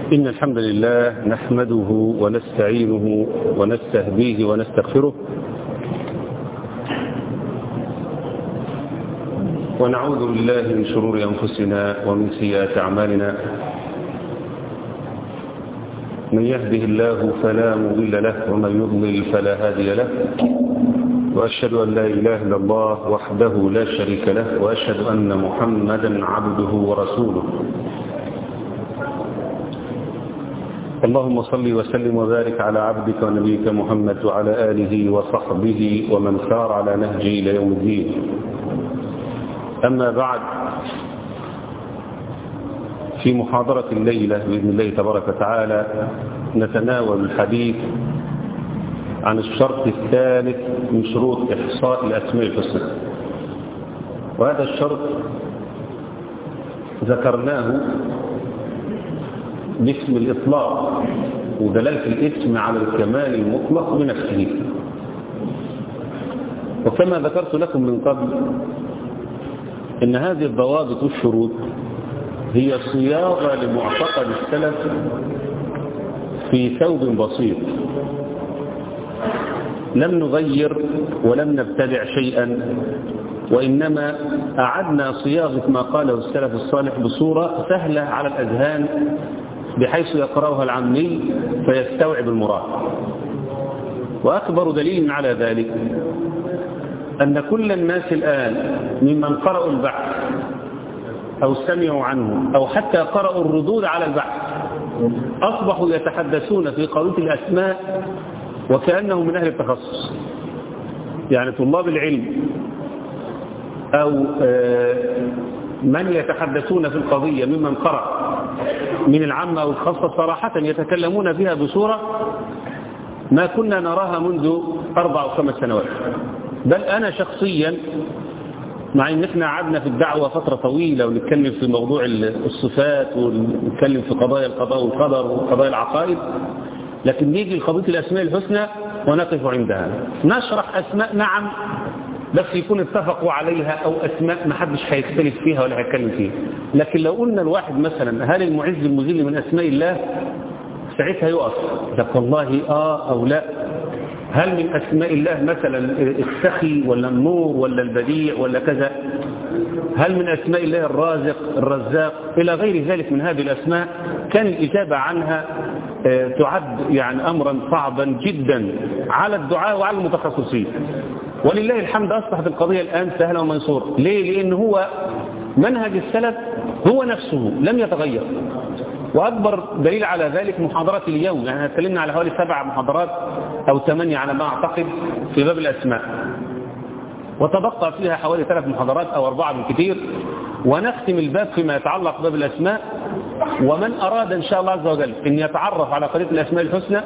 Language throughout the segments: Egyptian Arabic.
إن الحمد لله نحمده ونستعينه ونستهديه ونستغفره ونعوذ بالله من شرور أنفسنا ومن سيئات أعمالنا من يهده الله فلا مضل له ومن يضلل فلا هادي له وأشهد أن لا إله إلا الله وحده لا شريك له وأشهد أن محمدا عبده ورسوله اللهم صل وسلم وبارك على عبدك ونبيك محمد وعلى آله وصحبه ومن سار على نهجه إلى يوم الدين أما بعد في محاضرة الليلة بإذن الله تبارك وتعالى نتناول الحديث عن الشرط الثالث من شروط إحصاء الأسماء الحسنى وهذا الشرط ذكرناه باسم الإطلاق ودلالة الاسم على الكمال المطلق بنفسه وكما ذكرت لكم من قبل إن هذه الضوابط والشروط هي صياغة لمعتقد السلف في ثوب بسيط لم نغير ولم نبتدع شيئا وإنما أعدنا صياغة ما قاله السلف الصالح بصورة سهلة على الأذهان بحيث يقرأها العامي فيستوعب المراد وأكبر دليل على ذلك أن كل الناس الآن ممن قرأوا البحث أو سمعوا عنه أو حتى قرأوا الردود على البحث أصبحوا يتحدثون في قضية الأسماء وكأنهم من أهل التخصص يعني طلاب العلم أو من يتحدثون في القضية ممن قرأ من العامة أو الخاصة صراحة يتكلمون فيها بصورة ما كنا نراها منذ أربع أو خمس سنوات بل أنا شخصيا مع ان احنا قعدنا في الدعوة فترة طويلة ونتكلم في موضوع الصفات ونتكلم في قضايا القضاء والقدر وقضايا العقائد لكن نيجي لقضية الأسماء الحسنى ونقف عندها نشرح أسماء نعم بس يكون اتفقوا عليها أو أسماء ما حدش هيختلف فيها ولا هيتكلم فيها لكن لو قلنا الواحد مثلا هل المعز المذل من أسماء الله ساعتها يقف طب والله آه أو لا هل من أسماء الله مثلا السخي ولا النور ولا البديع ولا كذا هل من أسماء الله الرازق الرزاق إلى غير ذلك من هذه الأسماء كان الإجابة عنها تعد يعني أمرا صعبا جدا على الدعاء وعلى المتخصصين ولله الحمد أصبحت القضية الآن سهلة ومنصورة ليه؟ لأن هو منهج السلف هو نفسه لم يتغير وأكبر دليل على ذلك محاضرة اليوم يعني اتكلمنا على حوالي سبع محاضرات أو ثمانية على ما أعتقد في باب الأسماء وتبقى فيها حوالي ثلاث محاضرات أو أربعة بالكثير ونختم الباب فيما يتعلق باب الأسماء ومن أراد إن شاء الله عز وجل أن يتعرف على قضية الأسماء الحسنى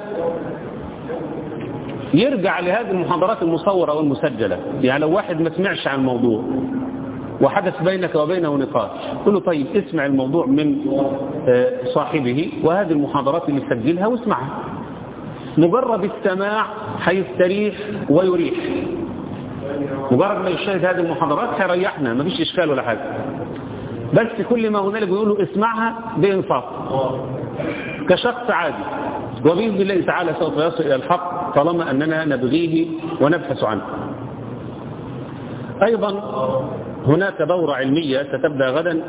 يرجع لهذه المحاضرات المصورة والمسجلة يعني لو واحد ما سمعش عن الموضوع وحدث بينك وبينه نقاش قل له طيب اسمع الموضوع من صاحبه وهذه المحاضرات اللي سجلها واسمعها مجرد السماع هيستريح ويريح مجرد ما يشاهد هذه المحاضرات هيريحنا مفيش إشكال ولا حاجة بس كل ما هنالك بيقولوا اسمعها بإنصاف كشخص عادي وبإذن الله تعالى سوف يصل إلى الحق طالما أننا نبغيه ونبحث عنه أيضا هناك دورة علمية ستبدأ غدا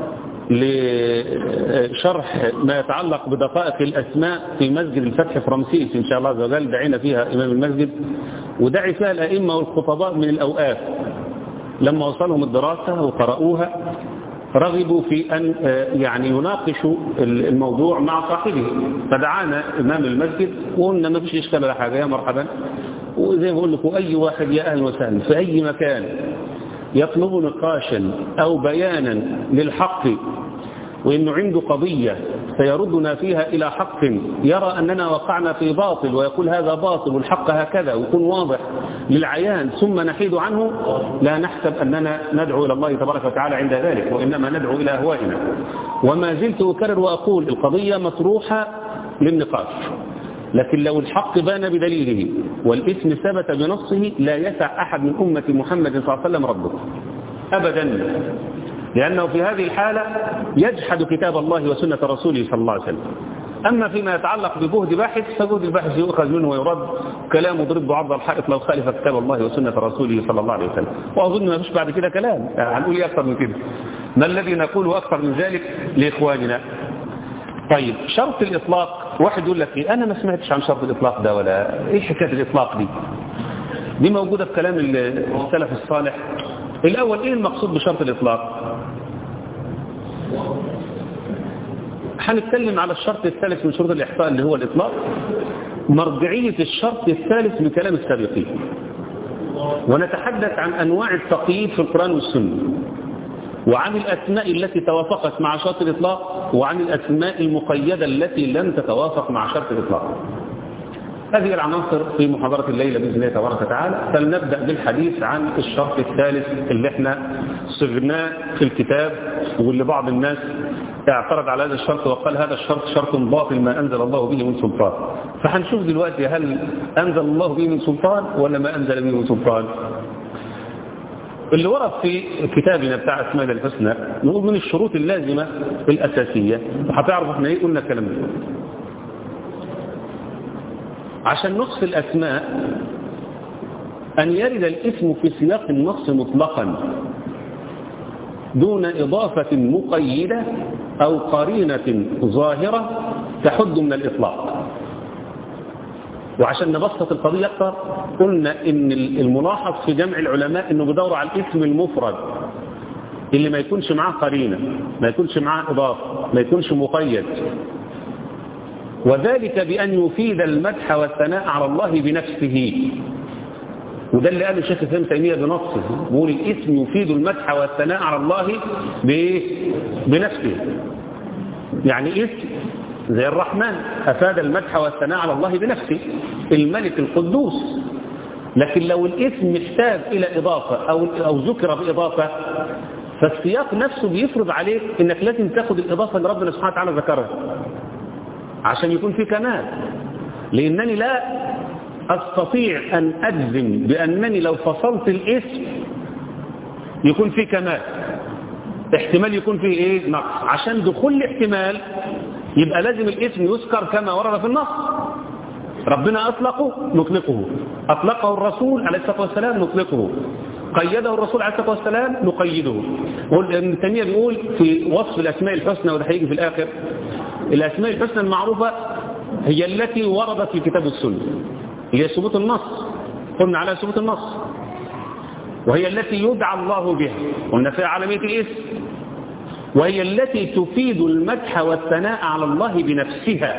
لشرح ما يتعلق بدقائق الأسماء في مسجد الفتح في رمسيس إن شاء الله عز وجل دعينا فيها إمام المسجد ودعي فيها الأئمة والخطباء من الأوقاف لما وصلهم الدراسة وقرأوها رغبوا في أن يعني يناقشوا الموضوع مع صاحبه فدعانا إمام المسجد وقلنا ما فيش إشكال ولا حاجة يا مرحبا وزي ما بقول لكم أي واحد يا أهل وسهلا في أي مكان يطلب نقاشا أو بيانا للحق وإنه عنده قضية فيردنا فيها إلى حق يرى أننا وقعنا في باطل ويقول هذا باطل والحق هكذا ويكون واضح للعيان ثم نحيد عنه لا نحسب أننا ندعو إلى الله تبارك وتعالى عند ذلك وإنما ندعو إلى أهوائنا وما زلت أكرر وأقول القضية مطروحة للنقاش لكن لو الحق بان بدليله والاسم ثبت بنصه لا يسع أحد من أمة محمد صلى الله عليه وسلم رده أبدا لأنه في هذه الحالة يجحد كتاب الله وسنة رسوله صلى الله عليه وسلم أما فيما يتعلق بجهد باحث فجهد الباحث يؤخذ منه ويرد كلامه ضرب عرض الحائط لو خالف كتاب الله وسنة رسوله صلى الله عليه وسلم وأظن ما فيش بعد كده كلام يعني هنقول إيه أكثر من كده ما الذي نقوله أكثر من ذلك لإخواننا طيب شرط الإطلاق واحد يقول لك إيه أنا ما سمعتش عن شرط الإطلاق ده ولا إيه حكاية الإطلاق دي دي موجودة في كلام السلف الصالح الأول إيه المقصود بشرط الإطلاق هنتكلم على الشرط الثالث من شروط الإحصاء اللي هو الإطلاق مرجعية الشرط الثالث من كلام السابقين ونتحدث عن أنواع التقييد في القرآن والسنة وعن الأسماء التي توافقت مع شرط الإطلاق وعن الأسماء المقيدة التي لم تتوافق مع شرط الإطلاق هذه العناصر في محاضرة الليلة بإذن الله تبارك وتعالى فلنبدأ بالحديث عن الشرط الثالث اللي احنا صغناه في الكتاب واللي بعض الناس اعترض على هذا الشرط وقال هذا الشرط شرط باطل ما أنزل الله به من سلطان فهنشوف دلوقتي هل أنزل الله به من سلطان ولا ما أنزل به من سلطان اللي ورد في كتابنا بتاع اسماء الحسنى نقول من الشروط اللازمة الأساسية وهتعرف احنا ايه قلنا الكلام ده عشان نقص الأسماء أن يرد الاسم في سياق النص مطلقا دون إضافة مقيدة أو قرينة ظاهرة تحد من الإطلاق وعشان نبسط القضية أكثر قلنا إن الملاحظ في جمع العلماء إنه بيدوروا على الاسم المفرد اللي ما يكونش معاه قرينة ما يكونش معاه إضافة ما يكونش مقيد وذلك بأن يفيد المدح والثناء على الله بنفسه وده اللي قاله الشيخ ابن تيميه بنصه بيقول الاسم يفيد المدح والثناء على الله بايه بنفسه يعني اسم زي الرحمن افاد المدح والثناء على الله بنفسه الملك القدوس لكن لو الاسم محتاج الى اضافه او او ذكر باضافه فالسياق نفسه بيفرض عليك انك لازم تاخد الاضافه اللي ربنا سبحانه وتعالى ذكرها عشان يكون في كمال لانني لا أستطيع أن أجزم بأنني لو فصلت الاسم يكون فيه كمال احتمال يكون فيه ايه نقص عشان دخول الاحتمال يبقى لازم الاسم يذكر كما ورد في النص ربنا أطلقه نطلقه أطلقه الرسول عليه الصلاة والسلام نطلقه قيده الرسول عليه الصلاة والسلام نقيده ابن تيمية بيقول في وصف الأسماء الحسنى وده هيجي في الآخر الأسماء الحسنى المعروفة هي التي وردت في كتاب السنة هي ثبوت النص قلنا على ثبوت النص وهي التي يدعى الله بها قلنا فيها عالمية الاسم وهي التي تفيد المدح والثناء على الله بنفسها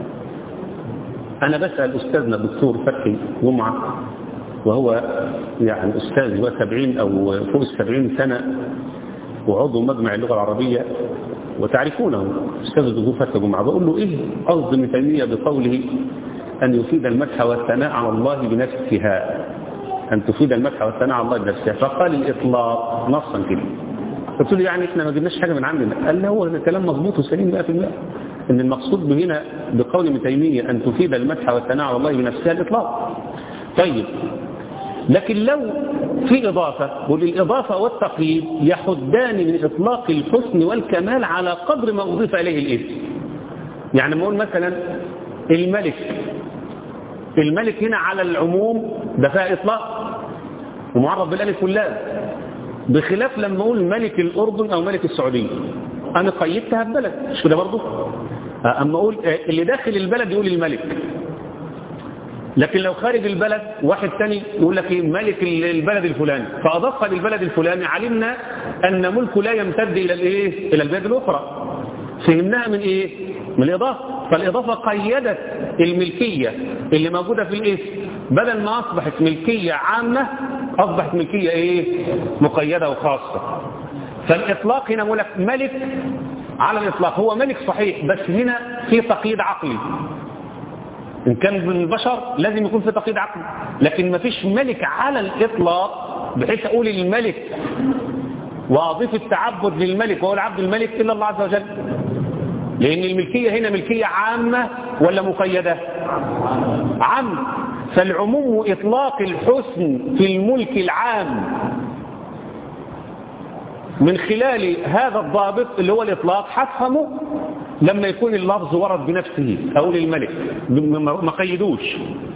أنا بسأل أستاذنا الدكتور فتحي جمعة وهو يعني أستاذ وسبعين أو فوق السبعين سنة وعضو مجمع اللغة العربية وتعرفونه أستاذ الدكتور فتحي جمعة بقول له إيه قصد ابن تيمية بقوله أن يفيد المدح والثناء على الله بنفسها أن تفيد المدح والثناء على الله بنفسها فقال الإطلاق نصا كده قلت له يعني إحنا ما جبناش حاجة من عندنا قال لي هو الكلام مظبوط وسليم 100% إن المقصود هنا بقول ابن تيمية أن تفيد المدح والثناء على الله بنفسها الإطلاق طيب لكن لو في إضافة والإضافة والتقييد يحدان من إطلاق الحسن والكمال على قدر ما أضيف إليه الاسم يعني ما أقول مثلا الملك الملك هنا على العموم ده فيها إطلاق ومعرف بالالف واللام بخلاف لما أقول ملك الأردن أو ملك السعودية أنا قيدتها ببلد مش كده برضه أما أقول اللي داخل البلد يقول الملك لكن لو خارج البلد واحد تاني يقول لك ايه ملك البلد الفلاني فأضافها للبلد الفلاني علمنا أن ملكه لا يمتد إلى الايه إلى البلاد الأخرى فهمناها من ايه من الإضافة فالإضافة قيدت الملكية اللي موجودة في الاسم بدل ما أصبحت ملكية عامة أصبحت ملكية ايه مقيدة وخاصة فالإطلاق هنا ملك ملك على الإطلاق هو ملك صحيح بس هنا في تقييد عقلي إن كان من البشر لازم يكون في تقييد عقلي لكن ما فيش ملك على الإطلاق بحيث أقول الملك وأضيف التعبد للملك وهو العبد الملك إلا الله عز وجل لأن الملكية هنا ملكية عامة ولا مقيدة عام فالعموم إطلاق الحسن في الملك العام من خلال هذا الضابط اللي هو الإطلاق هتفهموا لما يكون اللفظ ورد بنفسه أقول الملك ما قيدوش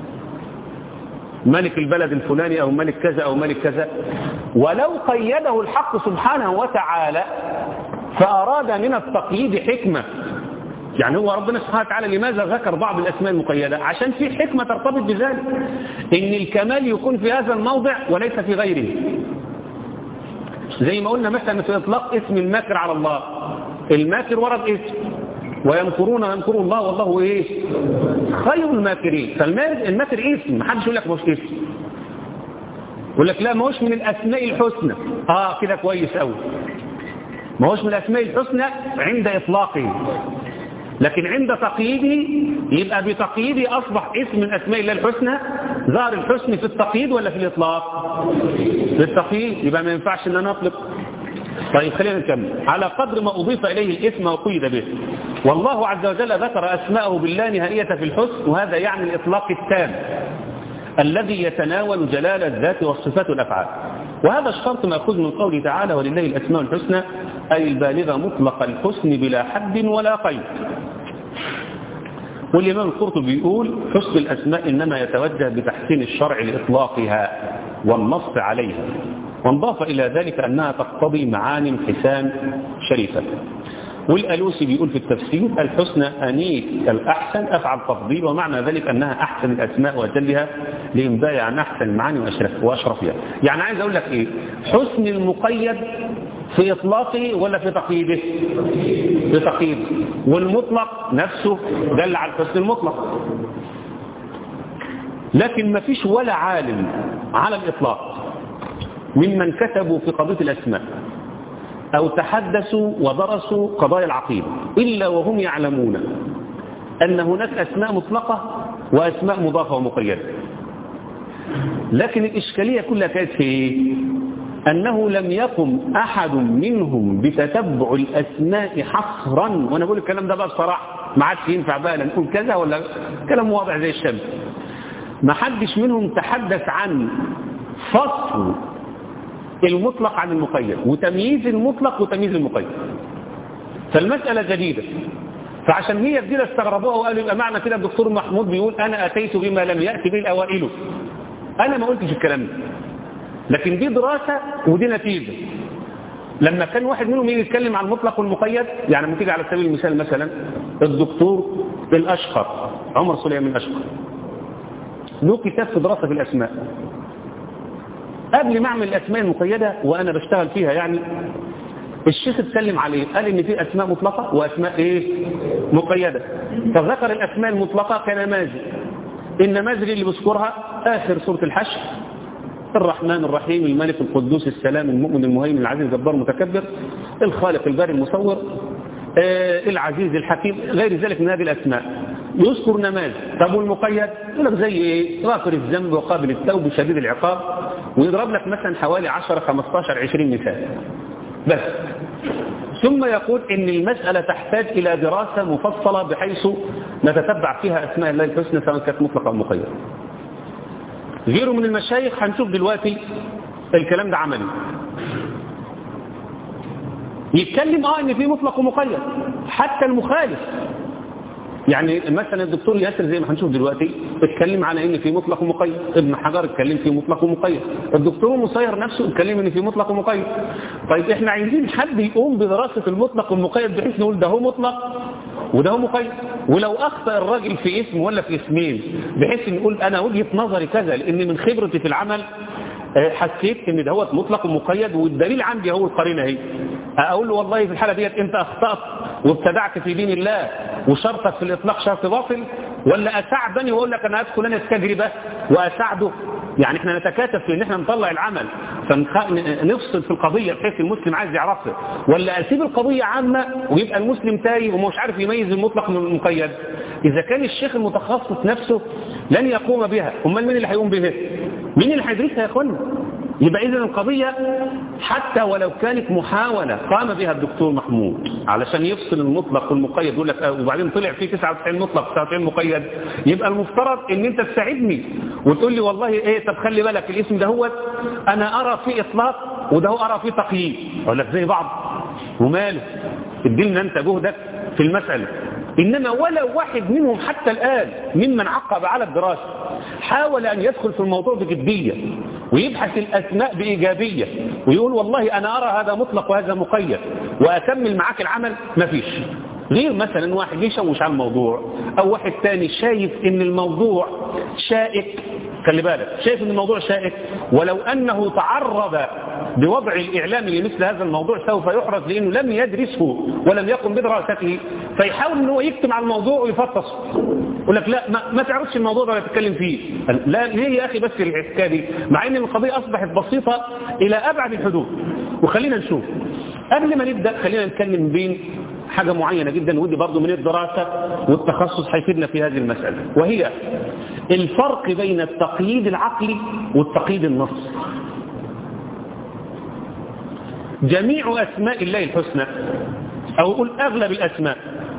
ملك البلد الفلاني أو ملك كذا أو ملك كذا ولو قيده الحق سبحانه وتعالى فأراد من التقييد حكمة يعني هو ربنا سبحانه وتعالى لماذا ذكر بعض الأسماء المقيدة عشان في حكمة ترتبط بذلك إن الكمال يكون في هذا الموضع وليس في غيره زي ما قلنا مثلا في إطلاق اسم الماكر على الله الماكر ورد اسم ويمكرون ويمكر الله والله ايه خير الماكرين فالماكر اسم ما حدش يقول لك مش اسم يقول لك لا ما هوش من الاسماء الحسنى اه كده كويس قوي ما هوش من الاسماء الحسنى عند اطلاقه لكن عند تقييده يبقى بتقييده اصبح اسم من اسماء الله الحسنى ظهر الحسن في التقييد ولا في الاطلاق في التقييد يبقى ما ينفعش ان انا اطلق طيب خلينا نكمل على قدر ما أضيف إليه الاسم وقيد به والله عز وجل ذكر أسماءه بالله نهائية في الحسن وهذا يعني الإطلاق التام الذي يتناول جلال الذات والصفات والأفعال وهذا الشرط مأخوذ من قوله تعالى ولله الأسماء الحسنى أي البالغة مطلق الحسن بلا حد ولا قيد والإمام القرطبي بيقول حسن الأسماء إنما يتوجه بتحسين الشرع لإطلاقها والنص عليها وانضاف إلى ذلك أنها تقتضي معان حسان شريفة والألوسي بيقول في التفسير الحسنى أنيك الأحسن أفعل تفضيل ومعنى ذلك أنها أحسن الأسماء وأجلها لإنباء عن أحسن المعاني وأشرف وأشرفها يعني عايز أقول لك إيه حسن المقيد في إطلاقه ولا في تقييده في تقييده والمطلق نفسه دل على الحسن المطلق لكن ما فيش ولا عالم على الإطلاق ممن كتبوا في قضية الأسماء أو تحدثوا ودرسوا قضايا العقيدة إلا وهم يعلمون أن هناك أسماء مطلقة وأسماء مضافة ومقيدة لكن الإشكالية كلها كانت في أنه لم يقم أحد منهم بتتبع الأسماء حصرا وأنا بقول الكلام ده بقى بصراحة ما عادش ينفع بقى لا نقول كذا ولا كلام واضح زي الشمس ما حدش منهم تحدث عن فصل المطلق عن المقيد وتمييز المطلق وتمييز المقيد فالمسألة جديدة فعشان هي جديدة استغربوها وقالوا يبقى معنى كده الدكتور محمود بيقول أنا أتيت بما لم يأتي به الأوائل أنا ما قلتش الكلام ده لكن دي دراسة ودي نتيجة لما كان واحد منهم يجي يتكلم عن المطلق والمقيد يعني لما تيجي على سبيل المثال مثلا الدكتور الأشقر عمر سليمان الأشقر له كتاب في دراسة في الأسماء قبل ما اعمل الاسماء المقيده وانا بشتغل فيها يعني الشيخ اتكلم عليه قال ان في اسماء مطلقه واسماء ايه مقيده فذكر الاسماء المطلقه كنماذج النماذج اللي بذكرها اخر سوره الحشر الرحمن الرحيم الملك القدوس السلام المؤمن المهيمن العزيز الجبار المتكبر الخالق الباري المصور آه العزيز الحكيم غير ذلك من هذه الاسماء يذكر نماذج طب والمقيد يقول لك زي ايه غافر الذنب وقابل التوب شديد العقاب ويضرب لك مثلا حوالي 10 15 20 مثال بس ثم يقول ان المسألة تحتاج الى دراسة مفصلة بحيث نتتبع فيها اسماء الله الحسنى سواء كانت مطلقة او مقيدة غيره من المشايخ هنشوف دلوقتي الكلام ده عملي يتكلم اه ان في مطلق ومقيد حتى المخالف يعني مثلا الدكتور ياسر زي ما هنشوف دلوقتي اتكلم على ان في مطلق ومقيد ابن حجر اتكلم في مطلق ومقيد الدكتور مصير نفسه اتكلم ان في مطلق ومقيد طيب احنا عايزين حد يقوم بدراسة المطلق والمقيد بحيث نقول ده هو مطلق وده هو مقيد ولو اخطأ الراجل في اسم ولا في اسمين بحيث نقول انا وجهة نظري كذا لان من خبرتي في العمل حسيت ان ده هو مطلق ومقيد والدليل عندي هو القرينه اهي اقول له والله في الحاله ديت انت اخطات وابتدعت في دين الله وشرطك في الاطلاق شرط باطل ولا اساعدني واقول لك انا ادخل انا التجربه واساعده يعني احنا نتكاتف في ان احنا نطلع العمل فنفصل في القضيه بحيث المسلم عايز يعرفها ولا اسيب القضيه عامه ويبقى المسلم تايه ومش عارف يميز المطلق من المقيد اذا كان الشيخ المتخصص نفسه لن يقوم بها امال مين اللي هيقوم بها مين اللي هيدرسها يا اخوانا يبقى اذا القضية حتى ولو كانت محاولة قام بها الدكتور محمود علشان يفصل المطلق والمقيد يقول لك وبعدين طلع فيه 99 مطلق 99 مقيد يبقى المفترض ان انت تساعدني وتقول لي والله ايه طب خلي بالك الاسم ده هو انا ارى فيه اطلاق وده هو ارى فيه تقييد اقول لك زي بعض وماله ادي لنا انت جهدك في المسألة إنما ولا واحد منهم حتى الآن ممن عقب على الدراسة حاول أن يدخل في الموضوع بجدية ويبحث الأسماء بإيجابية ويقول والله أنا أرى هذا مطلق وهذا مقيد وأكمل معاك العمل مفيش غير مثلا واحد يشوش على الموضوع أو واحد تاني شايف إن الموضوع شائك خلي بالك شايف إن الموضوع شائك ولو أنه تعرض بوضع الإعلام لمثل هذا الموضوع سوف يحرز لأنه لم يدرسه ولم يقم بدراسته فيحاول أنه يكتم على الموضوع ويفطس يقول لك لا ما, ما تعرفش الموضوع ده ولا تتكلم فيه لا ليه يا أخي بس الحكايه دي مع أن القضية أصبحت بسيطة إلى أبعد الحدود وخلينا نشوف قبل ما نبدأ خلينا نتكلم بين حاجة معينة جدا ودي برضو من الدراسة والتخصص هيفيدنا في هذه المسألة وهي الفرق بين التقييد العقلي والتقييد النصي جميع أسماء الله الحسنى أو أقول أغلب الأسماء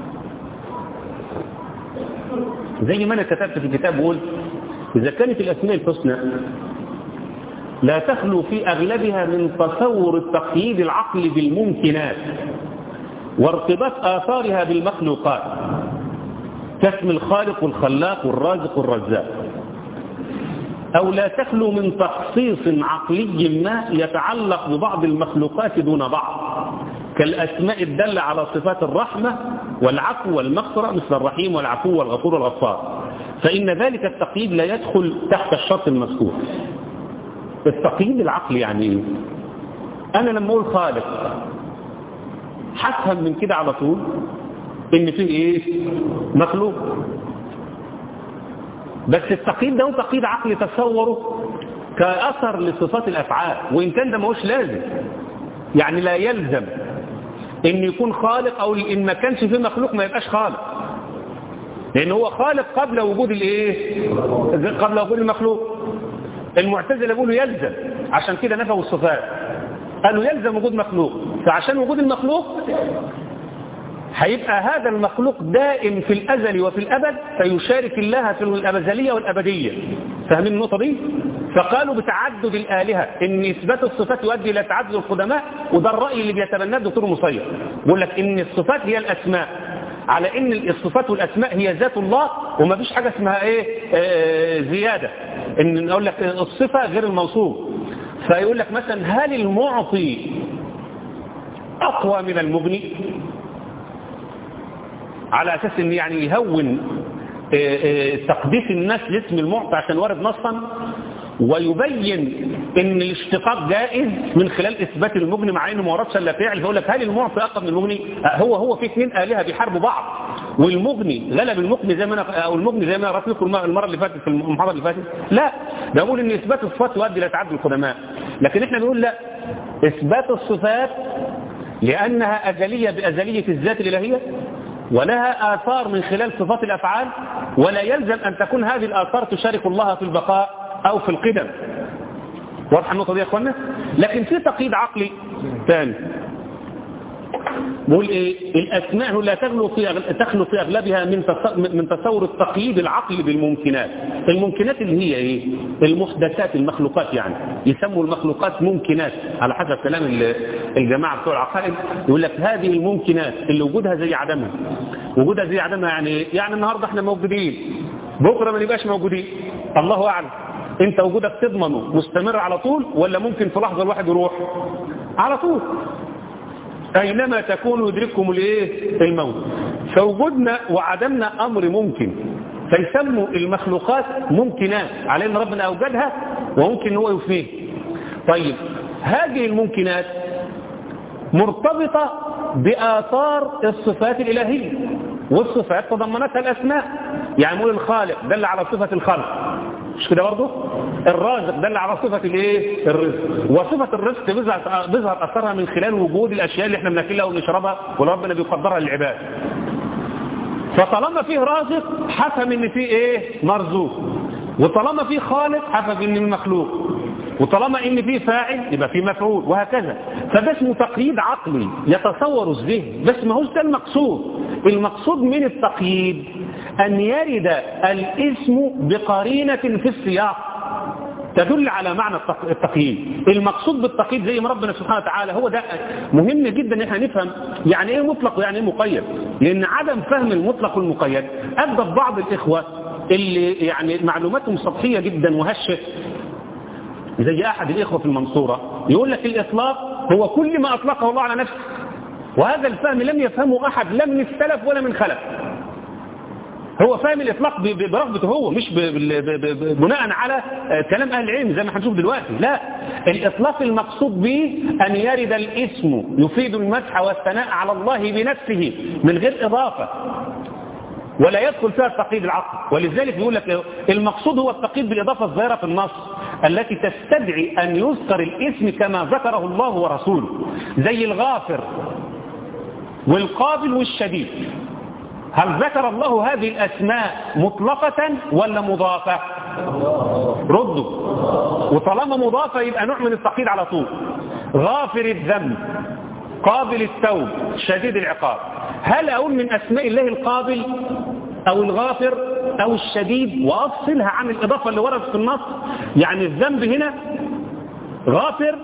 زي ما أنا كتبت في الكتاب وقلت إذا كانت الأسماء الحسنى لا تخلو في أغلبها من تصور التقييد العقلي بالممكنات وارتباط آثارها بالمخلوقات كاسم الخالق والخلاق والرازق والرزاق أو لا تخلو من تخصيص عقلي ما يتعلق ببعض المخلوقات دون بعض كالأسماء الدالة على صفات الرحمة والعفو والمغفرة مثل الرحيم والعفو والغفور والغفار فإن ذلك التقييد لا يدخل تحت الشرط المذكور التقييد العقلي يعني ايه أنا لما أقول خالق هفهم من كده على طول إن فيه إيه مخلوق بس التقييد ده هو تقييد عقلي تصوره كأثر لصفات الأفعال وإن كان ده ماهوش لازم يعني لا يلزم إن يكون خالق أو إن ما كانش فيه مخلوق ما يبقاش خالق لأن هو خالق قبل وجود الإيه قبل وجود المخلوق المعتزله بيقولوا يلزم عشان كده نفوا الصفات قالوا يلزم وجود مخلوق فعشان وجود المخلوق هيبقى هذا المخلوق دائم في الأزل وفي الأبد فيشارك الله في الأبزلية والأبدية فاهمين النقطة دي؟ فقالوا بتعدد الآلهة إن إثبات الصفات يؤدي إلى تعدد القدماء وده الرأي اللي بيتبناه الدكتور مصير بيقول لك إن الصفات هي الأسماء على إن الصفات والأسماء هي ذات الله وما فيش حاجة اسمها إيه آه زيادة إن نقول لك الصفة غير الموصوف فيقول لك مثلا هل المعطي أقوى من المغني على أساس إن يعني يهون تقديس الناس لاسم المعطي عشان وارد نصا ويبين ان الاشتقاق جائز من خلال اثبات المغني مع انه ما وردش الا فعل فيقول لك هل المعطي اقوى من المغني هو هو في اثنين الهه بيحاربوا بعض والمغني غلب المغني زي ما انا او المغني زي ما انا لكم المره اللي فاتت في المحاضره اللي فاتت لا ده بقول ان اثبات الصفات يؤدي الى تعدد القدماء لكن احنا بنقول لا اثبات الصفات لانها ازليه بازليه الذات الالهيه ولها آثار من خلال صفات الأفعال ولا يلزم أن تكون هذه الآثار تشارك الله في البقاء أو في القدم واضح النقطة دي يا أخوانا لكن في تقييد عقلي ثاني بقول إيه الأسماء لا تخلو في أغل... تخلو في أغلبها من تص... من تصور التقييد العقلي بالممكنات الممكنات اللي هي إيه المحدثات المخلوقات يعني يسموا المخلوقات ممكنات على حسب كلام الجماعة بتوع العقائد يقول لك هذه الممكنات اللي وجودها زي عدمها وجودها زي عدمها يعني يعني النهاردة احنا موجودين بكرة ما نبقاش موجودين الله أعلم انت وجودك تضمنه مستمر على طول ولا ممكن في لحظة الواحد يروح على طول أينما تكونوا يدرككم الايه الموت فوجودنا وعدمنا أمر ممكن فيسموا المخلوقات ممكنات على ان ربنا أوجدها وممكن هو يفنيه طيب هذه الممكنات مرتبطة بآثار الصفات الإلهية والصفات تضمنتها الأسماء يعني نقول الخالق دل على صفة الخلق مش كده برضه الرازق دل على صفة الايه الرزق وصفة الرزق بيظهر بيظهر اثرها من خلال وجود الاشياء اللي احنا بناكلها ونشربها وربنا بيقدرها للعباد فطالما فيه رازق حفم ان فيه ايه مرزوق وطالما فيه خالق حفم ان مخلوق وطالما ان فيه فاعل يبقى فيه مفعول وهكذا فده اسمه تقييد عقلي يتصور الذهن بس ما هوش ده المقصود المقصود من التقييد أن يرد الاسم بقرينة في السياق تدل على معنى التقييد المقصود بالتقييد زي ما ربنا سبحانه وتعالى هو ده مهم جدا ان احنا نفهم يعني ايه مطلق ويعني ايه مقيد لأن عدم فهم المطلق والمقيد أدى بعض الإخوة اللي يعني معلوماتهم سطحية جدا وهشة زي أحد الإخوة في المنصورة يقول لك الإطلاق هو كل ما أطلقه الله على نفسه وهذا الفهم لم يفهمه أحد لا من السلف ولا من خلف هو فاهم الإطلاق برغبته هو مش بناء على كلام أهل العلم زي ما هنشوف دلوقتي لا الإطلاق المقصود به أن يرد الاسم يفيد المدح والثناء على الله بنفسه من غير إضافة ولا يدخل فيها التقييد العقل ولذلك يقول لك المقصود هو التقييد بالإضافة الظاهرة في النص التي تستدعي أن يذكر الاسم كما ذكره الله ورسوله زي الغافر والقابل والشديد هل ذكر الله هذه الأسماء مطلقة ولا مضافة ردوا وطالما مضافة يبقى نوع من التقييد على طول غافر الذنب قابل التوب شديد العقاب هل أقول من أسماء الله القابل أو الغافر أو الشديد وأفصلها عن الإضافة اللي وردت في النص يعني الذنب هنا غافر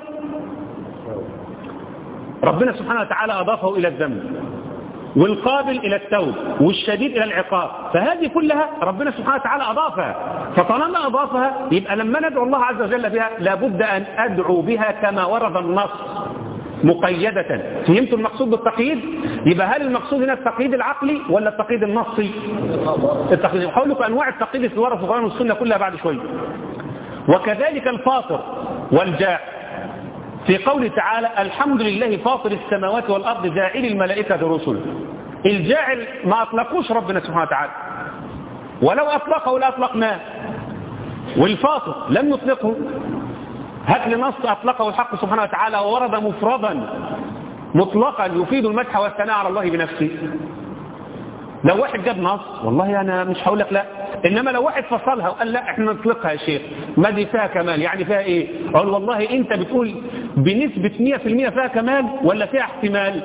ربنا سبحانه وتعالى أضافه إلى الذنب والقابل إلى التوب والشديد إلى العقاب فهذه كلها ربنا سبحانه وتعالى أضافها فطالما أضافها يبقى لما ندعو الله عز وجل بها لابد أن أدعو بها كما ورد النص مقيدة فهمتوا المقصود بالتقييد يبقى هل المقصود هنا التقييد العقلي ولا التقييد النصي التقييد هقول لكم أنواع التقييد اللي ورد في القرآن والسنة كلها بعد شوية وكذلك الفاطر والجاع في قوله تعالى الحمد لله فاطر السماوات والأرض جاعل الملائكة رسلا الجاعل ما أطلقوش ربنا سبحانه وتعالى ولو أطلقه لأطلقناه والفاطر لم يطلقه هات لي نص أطلقه الحق سبحانه وتعالى وورد مفردا مطلقا يفيد المدح والثناء على الله بنفسه لو واحد جاب نص والله أنا مش هقول لك لا إنما لو واحد فصلها وقال لا احنا نطلقها يا شيخ ما دي فيها كمال يعني فيها ايه قال والله انت بتقول بنسبة 100% فيها كمال ولا فيها احتمال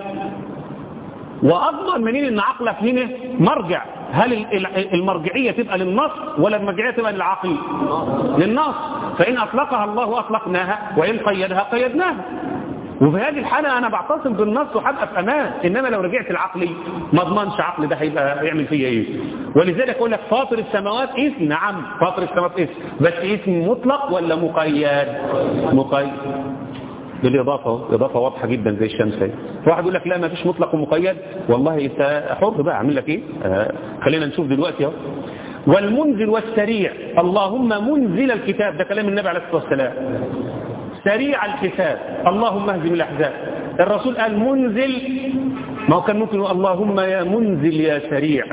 وأضمن منين ان عقلك هنا مرجع هل المرجعية تبقى للنص ولا المرجعية تبقى للعقل للنص فإن أطلقها الله أطلقناها وإن قيدها قيدناها وفي هذه الحالة أنا بعتصم بالنص وحبقى في أمان إنما لو رجعت العقلي ما اضمنش عقلي ده هيبقى يعمل فيا إيه ولذلك أقول لك فاطر السماوات اسم نعم فاطر السماوات اسم بس اسم مطلق ولا مقيد مقيد بالإضافة إضافة واضحة جدا زي الشمس واحد يقول لك لا ما فيش مطلق ومقيد والله انت حر بقى اعمل لك ايه آه خلينا نشوف دلوقتي اهو والمنزل والسريع اللهم منزل الكتاب ده كلام النبي عليه الصلاة والسلام سريع الحساب اللهم اهزم الأحزاب الرسول قال منزل ما هو كان ممكن يقول اللهم يا منزل يا سريع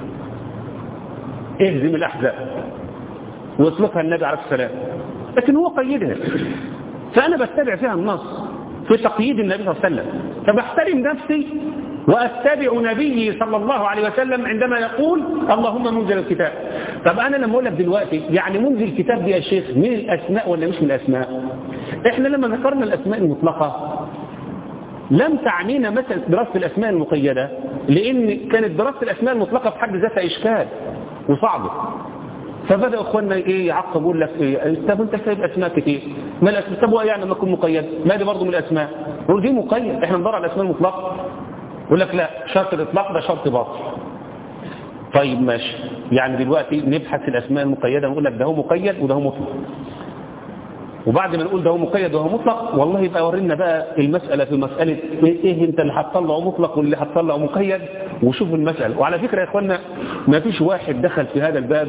اهزم الأحزاب واطلقها النبي عليه الصلاة والسلام لكن هو قيدها فأنا بتبع فيها النص في تقييد النبي صلى الله عليه وسلم فبحترم نفسي وأتبع نبيي صلى الله عليه وسلم عندما يقول اللهم منزل الكتاب طب أنا لما أقول لك دلوقتي يعني منزل الكتاب دي يا شيخ من الأسماء ولا مش من الأسماء إحنا لما ذكرنا الأسماء المطلقة لم تعنينا مثلا دراسة الأسماء المقيدة لأن كانت دراسة الأسماء المطلقة في حد ذاتها إشكال وصعبة فبدأ اخواننا ايه يعقب يقول لك ايه طب انت سايب اسماء كتير ما الاسماء طب يعني لما تكون مقيد ما دي برضه من الاسماء نقول دي مقيد احنا ندور على الاسماء المطلقه يقول لك لا شرط الاطلاق ده شرط باطل طيب ماشي يعني دلوقتي نبحث الاسماء المقيده نقول لك ده هو مقيد وده هو مطلق وبعد ما نقول ده هو مقيد وهو مطلق والله يبقى ورينا بقى المسألة في مسألة ايه انت اللي هتطلعه مطلق واللي هتطلعه مقيد وشوف المسألة وعلى فكرة يا اخوانا ما فيش واحد دخل في هذا الباب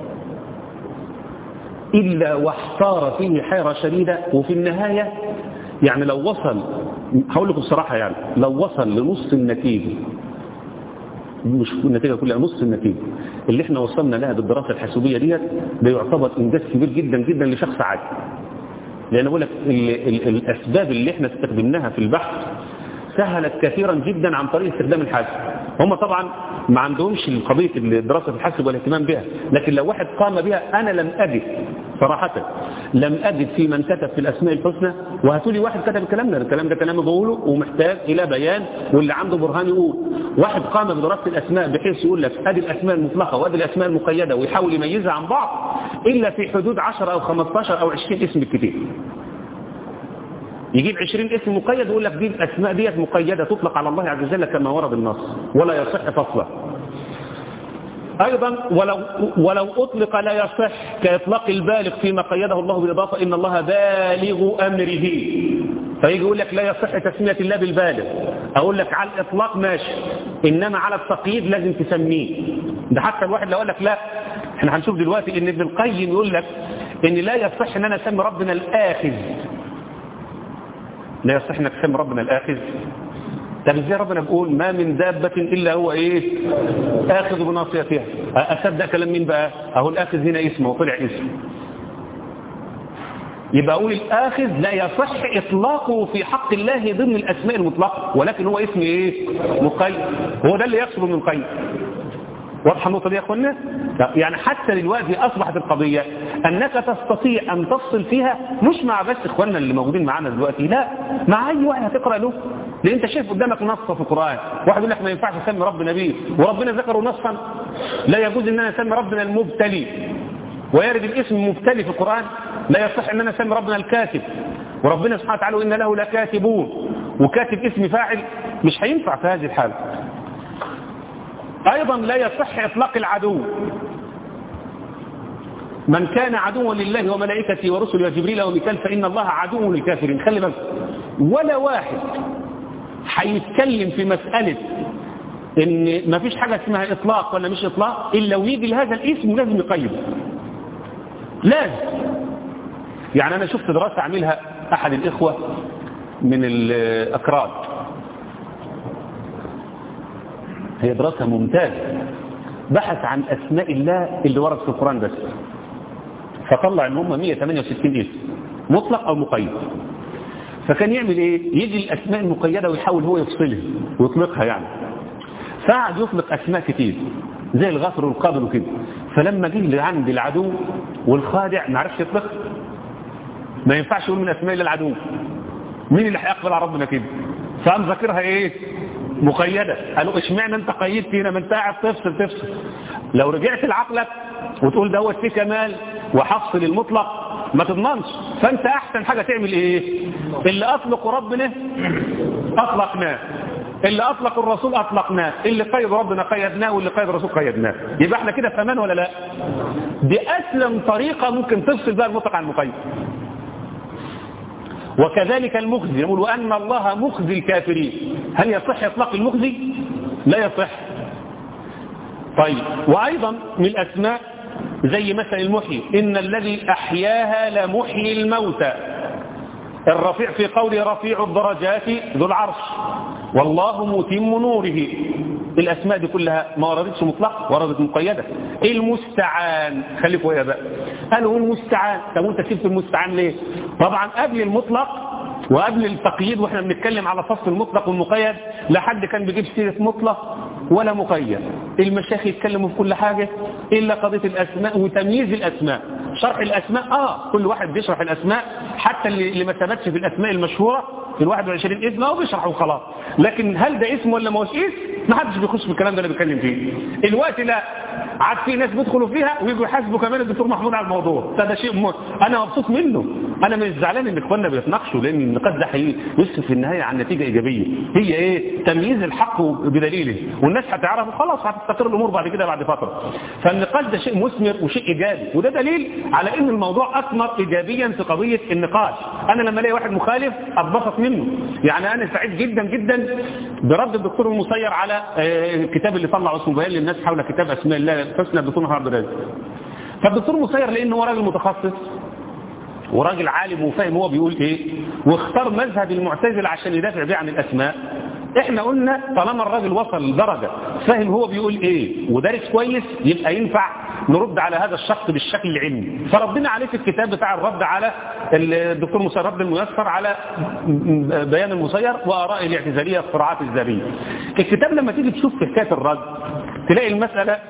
إلا واحتار فيه حيرة شديدة وفي النهاية يعني لو وصل هقول لكم الصراحة يعني لو وصل لنص النتيجة مش النتيجة كلها نص النتيجة اللي احنا وصلنا لها بالدراسة الحاسوبية ديت ده يعتبر انجاز كبير جدا جدا لشخص عادي لأن أقول لك ال ال الأسباب اللي احنا استخدمناها في البحث سهلت كثيرا جدا عن طريق استخدام الحاسب هم طبعا ما عندهمش قضية دراسة الحاسب والاهتمام بها لكن لو واحد قام بها أنا لم أجد صراحة لم أجد في من كتب في الأسماء الحسنى وهاتوا لي واحد كتب الكلام ده الكلام ده كلام بقوله ومحتاج إلى بيان واللي عنده برهان يقول واحد قام بدراسة الأسماء بحيث يقول لك أدي الأسماء المطلقة وأدي الأسماء المقيدة ويحاول يميزها عن بعض إلا في حدود 10 أو 15 أو 20 اسم كتير يجيب 20 اسم مقيد ويقول لك دي الاسماء ديت مقيده تطلق على الله عز وجل كما ورد النص ولا يصح فصله ايضا ولو ولو اطلق لا يصح كاطلاق البالغ فيما قيده الله بالاضافه ان الله بالغ امره فيجي يقول لك لا يصح تسميه الله بالبالغ اقول لك على الاطلاق ماشي انما على التقييد لازم تسميه ده حتى الواحد لو قال لك لا احنا هنشوف دلوقتي ان ابن القيم يقول لك ان لا يصح ان انا اسمي ربنا الاخذ لا يصح انك تسمي ربنا الاخذ طب ازاي ربنا بيقول ما من دابة الا هو ايه اخذ بناصيتها اصدق كلام مين بقى اهو الاخذ هنا اسمه وطلع اسمه يبقى اقول الاخذ لا يصح اطلاقه في حق الله ضمن الاسماء المطلقه ولكن هو اسم ايه مقيد هو ده اللي يقصد من قيد واضحه النقطه دي يا اخوانا يعني حتى دلوقتي اصبحت القضيه انك تستطيع ان تفصل فيها مش مع بس اخواننا اللي موجودين معانا دلوقتي لا مع اي واحد هتقرا له لان انت شايف قدامك نص في القران واحد يقول لك ما ينفعش اسمي ربنا بيه وربنا ذكره نصا لا يجوز ان انا اسمي ربنا المبتلي ويرد الاسم مبتلي في القران لا يصح ان انا اسمي ربنا الكاتب وربنا سبحانه وتعالى ان له لكاتبون وكاتب اسم فاعل مش هينفع في هذه الحاله ايضا لا يصح اطلاق العدو من كان عدوا لله وملائكته ورسله وجبريل وميكال فإن الله عدو للكافرين خلي بالك ولا واحد هيتكلم في مسألة ان ما فيش حاجة اسمها اطلاق ولا مش اطلاق الا ويجي لهذا الاسم لازم يقيد لازم يعني انا شفت دراسة عاملها احد الاخوة من الاكراد هي دراسة ممتازة بحث عن اسماء الله اللي ورد في القرآن بس فطلع ان هم 168 اسم مطلق او مقيد فكان يعمل ايه يجي الاسماء المقيدة ويحاول هو يفصلها ويطلقها يعني فقعد يطلق اسماء كتير زي الغفر والقابل وكده فلما جه عند العدو والخادع ما عرفش يطلق ما ينفعش يقول من اسماء الا العدو مين اللي هيقبل على ربنا كده فقام ذاكرها ايه مقيدة قالوا اشمعنى انت قيدت هنا ما انت قاعد تفصل تفصل لو رجعت لعقلك وتقول دوت فيه كمال وحفصل المطلق ما تضمنش فانت احسن حاجة تعمل ايه اللي اطلق ربنا اطلقناه اللي اطلق الرسول اطلقناه اللي قيد ربنا قيدناه واللي قيد الرسول قيدناه يبقى احنا كده فمان ولا لا دي اسلم طريقة ممكن تفصل بها المطلق عن المقيد وكذلك المخزي يقول وأن الله مخزي الكافرين هل يصح إطلاق المخزي لا يصح طيب وأيضا من الأسماء زي مثل المحيي إن الذي أحياها لمحيي الموتى الرفيع في قول رفيع الدرجات ذو العرش والله متم نوره الأسماء دي كلها ما وردتش مطلق وردت مقيدة المستعان خليكوا يا بقى قالوا المستعان طب وانت سبت المستعان ليه طبعا قبل المطلق وقبل التقييد واحنا بنتكلم على فصل المطلق والمقيد لا حد كان بيجيب سيرة مطلق ولا مقيد المشايخ يتكلموا في كل حاجة إلا قضية الأسماء وتمييز الأسماء شرح الأسماء آه كل واحد بيشرح الأسماء حتى اللي, اللي ما ثبتش في الأسماء المشهورة في ال 21 اسم هو بيشرح وخلاص لكن هل ده اسم ولا ما هوش اسم ما حدش بيخش في الكلام ده اللي بيتكلم فيه الوقت لا عاد في ناس بيدخلوا فيها ويجوا يحاسبوا كمان الدكتور محمود على الموضوع ده, ده شيء م... انا مبسوط منه انا مش زعلان ان اخواننا بيتناقشوا لان النقاش ده هيسف في النهايه عن نتيجه ايجابيه هي ايه تمييز الحق بدليله والناس هتعرف خلاص هتستقر الامور بعد كده بعد فتره فالنقاش ده شيء مثمر وشيء ايجابي وده دليل على ان الموضوع اثمر ايجابيا في قضيه النقاش انا لما الاقي واحد مخالف اتبسط منه يعني انا سعيد جدا جدا برد الدكتور المسير على الكتاب اللي طلع اسمه بيان للناس حول كتاب اسماء الله الحسنى الدكتور محمد عبد الرازق فالدكتور المسير لانه هو راجل متخصص وراجل عالم وفاهم هو بيقول ايه واختار مذهب المعتزله عشان يدافع بيه عن الاسماء احنا قلنا طالما الراجل وصل لدرجه فاهم هو بيقول ايه ودارس كويس يبقى ينفع نرد على هذا الشخص بالشكل العلمي فردنا عليه في الكتاب بتاع الرد على الدكتور مسير رد الميسر على بيان المسير واراء الاعتزاليه الصراعات الذريه الكتاب لما تيجي تشوف في حكايه الرد تلاقي المساله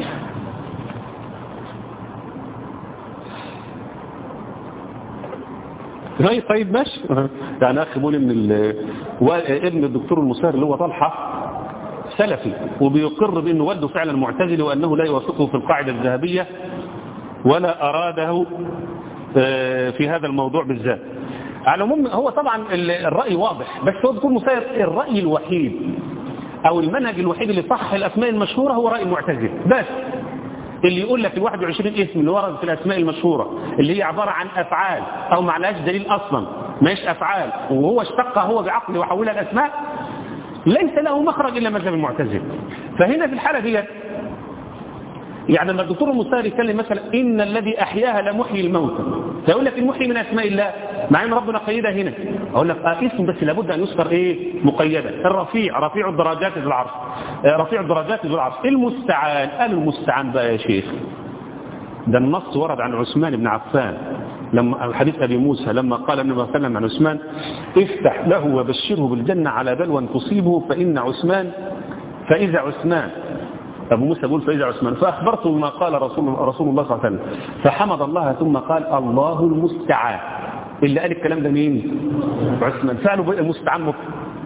طيب طيب ماشي يعني اخي بيقول ان ابن الدكتور المسير اللي هو طلحه سلفي وبيقر بانه والده فعلا معتزلي وانه لا يوافقه في القاعده الذهبيه ولا اراده في هذا الموضوع بالذات على العموم هو طبعا الرأي واضح بس هو بيكون مسير الرأي الوحيد او المنهج الوحيد اللي صح الاسماء المشهورة هو رأي المعتزله بس اللي يقول لك ال 21 اسم اللي ورد في الاسماء المشهورة اللي هي عبارة عن افعال او ما لهاش دليل اصلا ماهيش افعال وهو اشتقها هو بعقله وحولها الاسماء ليس له مخرج الا مذهب المعتزله فهنا في الحالة ديت يعني لما الدكتور المستهر يتكلم مثلا إن الذي أحياها لمحيي الموتى فيقول لك المحيي من أسماء الله مع أن ربنا قيدها هنا أقول لك آه اسم بس لابد أن يذكر إيه مقيدا الرفيع رفيع الدرجات ذو العرش آه رفيع الدرجات ذو العرش المستعان قال المستعان بقى يا شيخ ده النص ورد عن عثمان بن عفان لما حديث أبي موسى لما قال النبي صلى الله عليه وسلم عن عثمان افتح له وبشره بالجنة على بلوى تصيبه فإن عثمان فإذا عثمان أبو موسى يقول فإذا عثمان فأخبرته ما قال رسول, رسول الله صلى الله عليه وسلم فحمد الله ثم قال الله المستعان اللي قال الكلام ده مين عثمان فعلوا المستعان مطلق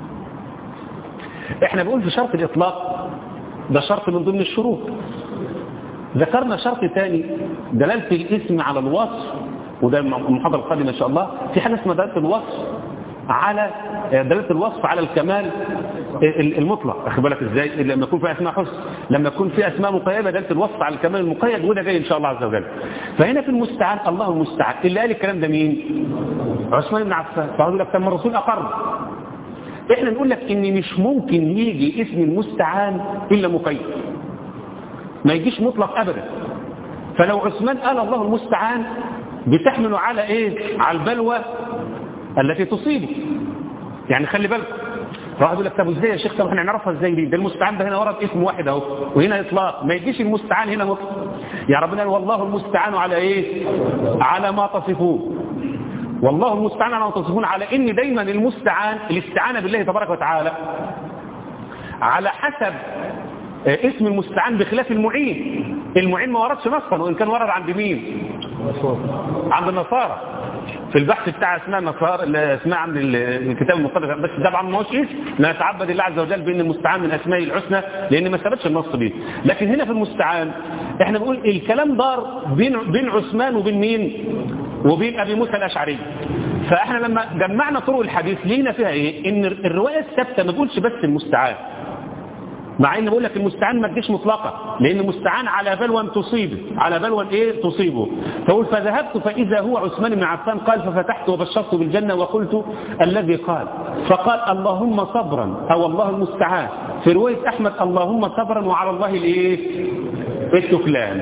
احنا بنقول في شرط الإطلاق ده شرط من ضمن الشروط ذكرنا شرط ثاني دلالة الاسم على الوصف وده المحاضرة القادمة إن شاء الله في حاجة اسمها دلالة الوصف على دلالة الوصف على الكمال المطلق اخد بالك ازاي لما يكون في اسماء حسن لما يكون في اسماء مقيده دلاله الوصف على الكمال المقيد وده جاي ان شاء الله عز وجل فهنا في المستعان الله المستعان اللي قال الكلام ده مين عثمان بن عفان فقال لك طب الرسول اقر احنا نقول لك ان مش ممكن يجي اسم المستعان الا مقيد ما يجيش مطلق ابدا فلو عثمان قال الله المستعان بتحمله على ايه على البلوى التي تصيبه يعني خلي بالك واحد يقول لك طب ازاي يا شيخ طب احنا نعرفها ازاي دي ده المستعان ده هنا ورد اسم واحد اهو وهنا اطلاق ما يجيش المستعان هنا مطلق يا ربنا والله المستعان على ايه على ما تصفون والله المستعان على ما تصفون على ان دايما المستعان الاستعانه بالله تبارك وتعالى على حسب اسم المستعان بخلاف المعين المعين ما وردش نصا وان كان ورد عند مين عند النصارى في البحث بتاع اسماء النصارى اللي اسماء عند الكتاب المقدس بس طبعا ما هوش اسم لا يتعبد الله عز وجل بان المستعان من اسماء الحسنى لان ما ثبتش النص بيه لكن هنا في المستعان احنا بنقول الكلام دار بين بين عثمان وبين مين وبين ابي موسى الاشعري فاحنا لما جمعنا طرق الحديث لينا فيها ايه ان الروايه الثابته ما بتقولش بس المستعان مع ان بقول لك المستعان ما تجيش مطلقه لان المستعان على بلوى تصيبه على بلوى ايه تصيبه فقول فذهبت فاذا هو عثمان بن عفان قال ففتحت وبشرت بالجنه وقلت الذي قال فقال اللهم صبرا او الله المستعان في روايه احمد اللهم صبرا وعلى الله الايه التكلان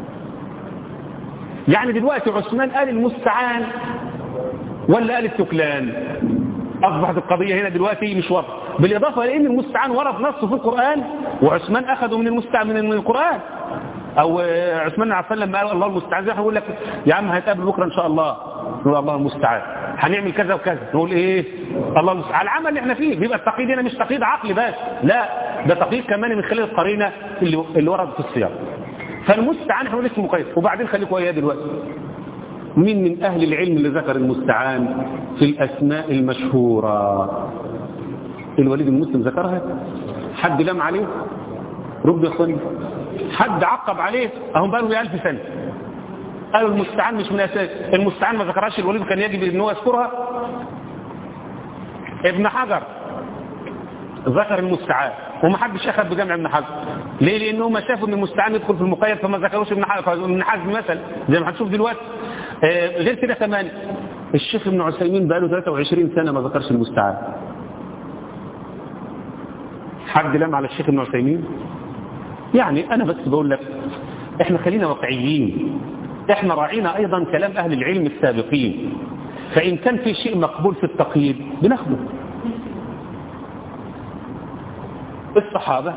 يعني دلوقتي عثمان قال المستعان ولا قال التكلان أصبحت القضية هنا دلوقتي مش واضحة بالإضافة لأن المستعان ورد نصه في القرآن وعثمان أخذه من المستعان من القرآن أو عثمان بن عفان لما قال الله المستعان زي يقول لك يا عم هنتقابل بكرة إن شاء الله نقول الله المستعان هنعمل كذا وكذا نقول إيه الله المستعان على العمل اللي احنا فيه بيبقى التقييد هنا مش تقييد عقلي بس لا ده تقييد كمان من خلال القرينة اللي, اللي ورد في السياق فالمستعان احنا اسمه مقيد وبعدين خليكم اياه دلوقتي مين من أهل العلم اللي ذكر المستعان في الأسماء المشهورة الوليد المسلم ذكرها حد لام عليه رب يا اخواني حد عقب عليه اهم بقاله 1000 سنة قالوا المستعان مش من أساس المستعان ما ذكرهاش الوليد كان يجب ان هو يذكرها ابن حجر ذكر المستعان وما حدش اخذ بجمع ابن حزم ليه لانه ما شافوا ان المستعان يدخل في المقيد فما ذكروش ابن حزم ابن حزم مثلا زي ما هنشوف دلوقتي آه غير كده كمان الشيخ ابن عثيمين بقاله 23 سنه ما ذكرش المستعان حد لام على الشيخ ابن عثيمين يعني انا بس بقول لك احنا خلينا واقعيين احنا راعينا ايضا كلام اهل العلم السابقين فان كان في شيء مقبول في التقييد بناخده الصحابة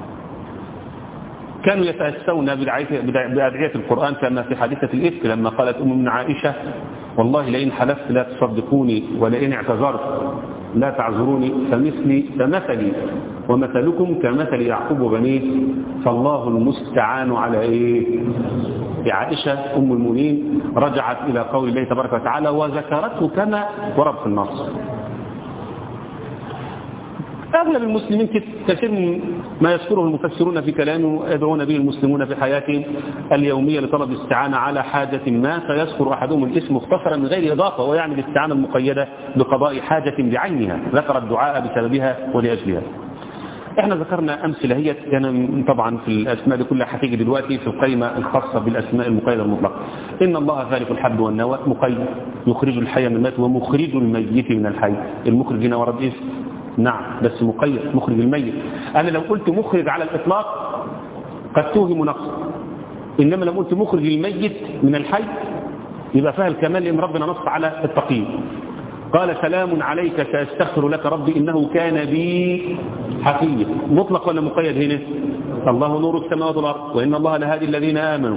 كانوا يتأسون بأدعية القرآن كما في حادثة الإفك لما قالت أم من عائشة والله لئن حلفت لا تصدقوني ولئن اعتذرت لا تعذروني فمثلي فمثلي ومثلكم كمثل يعقوب وبنيه فالله المستعان على إيه عائشة أم المؤمنين رجعت إلى قول الله تبارك وتعالى وذكرته كما ورد في النص أغلب المسلمين كثير ما يذكره المفسرون في كلامه يدعون به المسلمون في حياتهم اليومية لطلب الاستعانة على حاجة ما فيذكر أحدهم الاسم مختصرا من غير إضافة ويعني الاستعانة المقيدة بقضاء حاجة بعينها ذكر الدعاء بسببها ولأجلها احنا ذكرنا أمثلة هي يعني طبعا في الأسماء دي كلها هتيجي دلوقتي في القائمة الخاصة بالأسماء المقيدة المطلقة إن الله خالق الحب والنوى مقيد يخرج الحي من الميت ومخرج الميت من الحي المخرج هنا ورد اسم نعم بس مقيد مخرج الميت أنا لو قلت مخرج على الإطلاق قد توهم نقص إنما لو قلت مخرج الميت من الحي يبقى فيها الكمال لأن ربنا نص على التقييد قال سلام عليك سأستغفر لك ربي إنه كان بي حفيا مطلق ولا مقيد هنا الله نور السماوات والأرض وإن الله لهادي الذين آمنوا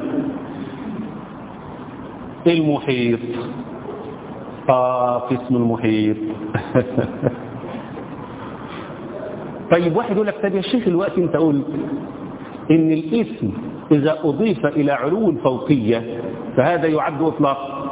المحيط آه في اسم المحيط طيب واحد يقول لك طيب يا شيخ الوقت انت قلت ان الاسم اذا اضيف الى علو الفوقية فهذا يعد اطلاق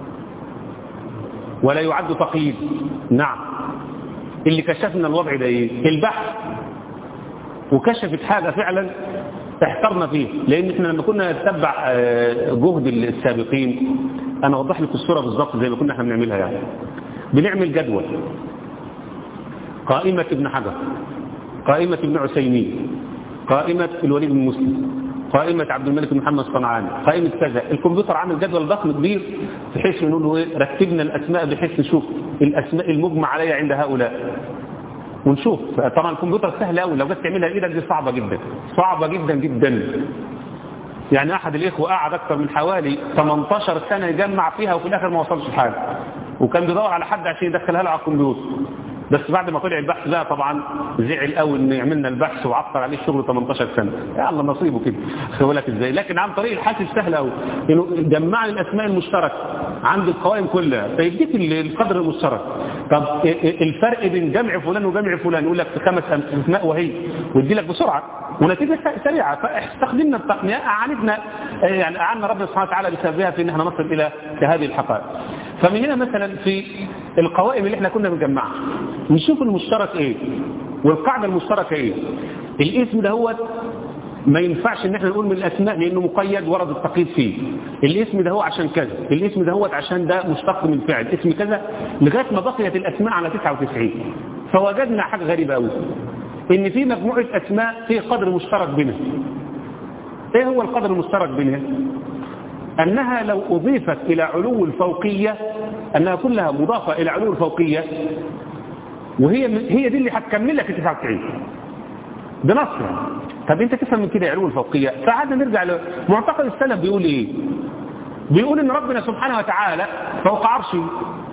ولا يعد تقييد نعم اللي كشفنا الوضع ده ايه البحث وكشفت حاجة فعلا احترنا فيه لان احنا لما كنا نتبع جهد السابقين انا اوضح لك الصورة بالظبط زي ما كنا احنا بنعملها يعني بنعمل جدول قائمة ابن حجر قائمة ابن عسيمين قائمة الوليد بن مسلم قائمة عبد الملك بن محمد صنعاني قائمة كذا الكمبيوتر عامل جدول ضخم كبير بحيث نقول له ايه رتبنا الأسماء بحيث نشوف الأسماء المجمع عليها عند هؤلاء ونشوف طبعا الكمبيوتر سهل قوي لو جيت تعملها بايدك دي صعبة جدا صعبة جدا جدا يعني أحد الإخوة قعد أكثر من حوالي 18 سنة يجمع فيها وفي الآخر ما وصلش لحاجة وكان بيدور على حد عشان يدخلها له على الكمبيوتر بس بعد ما طلع البحث ده طبعا زعل قوي ان يعملنا البحث وعطل عليه الشغل 18 سنه يا الله نصيبه كده خلي لك ازاي لكن عن طريق الحاسب سهل قوي انه جمع لي الاسماء المشتركه عند القوائم كلها فيديك القدر المشترك طب الفرق بين جمع فلان وجمع فلان يقول لك خمس اسماء وهي ويدي لك بسرعه ونتيجه سريعه فاستخدمنا التقنيه اعاندنا يعني اعنا ربنا سبحانه وتعالى بسببها في ان احنا نصل الى هذه الحقائق فمن هنا مثلا في القوائم اللي احنا كنا بنجمعها نشوف المشترك ايه والقاعدة المشتركة ايه الاسم ده هو ما ينفعش ان احنا نقول من الاسماء لانه مقيد ورد التقييد فيه الاسم ده هو عشان كذا الاسم ده هو عشان ده مشتق من فعل اسم كذا لغايه ما بقيت الاسماء على 99 فوجدنا حاجه غريبه قوي ان في مجموعه اسماء في قدر مشترك بينها ايه هو القدر المشترك بينها أنها لو أضيفت إلى علو الفوقية أنها كلها مضافة إلى علو الفوقية وهي هي دي اللي هتكمل لك 99 بنص يعني طب انت تفهم من كده علو الفوقية فعادنا نرجع لمعتقد السلف بيقول ايه بيقول ان ربنا سبحانه وتعالى فوق عرشه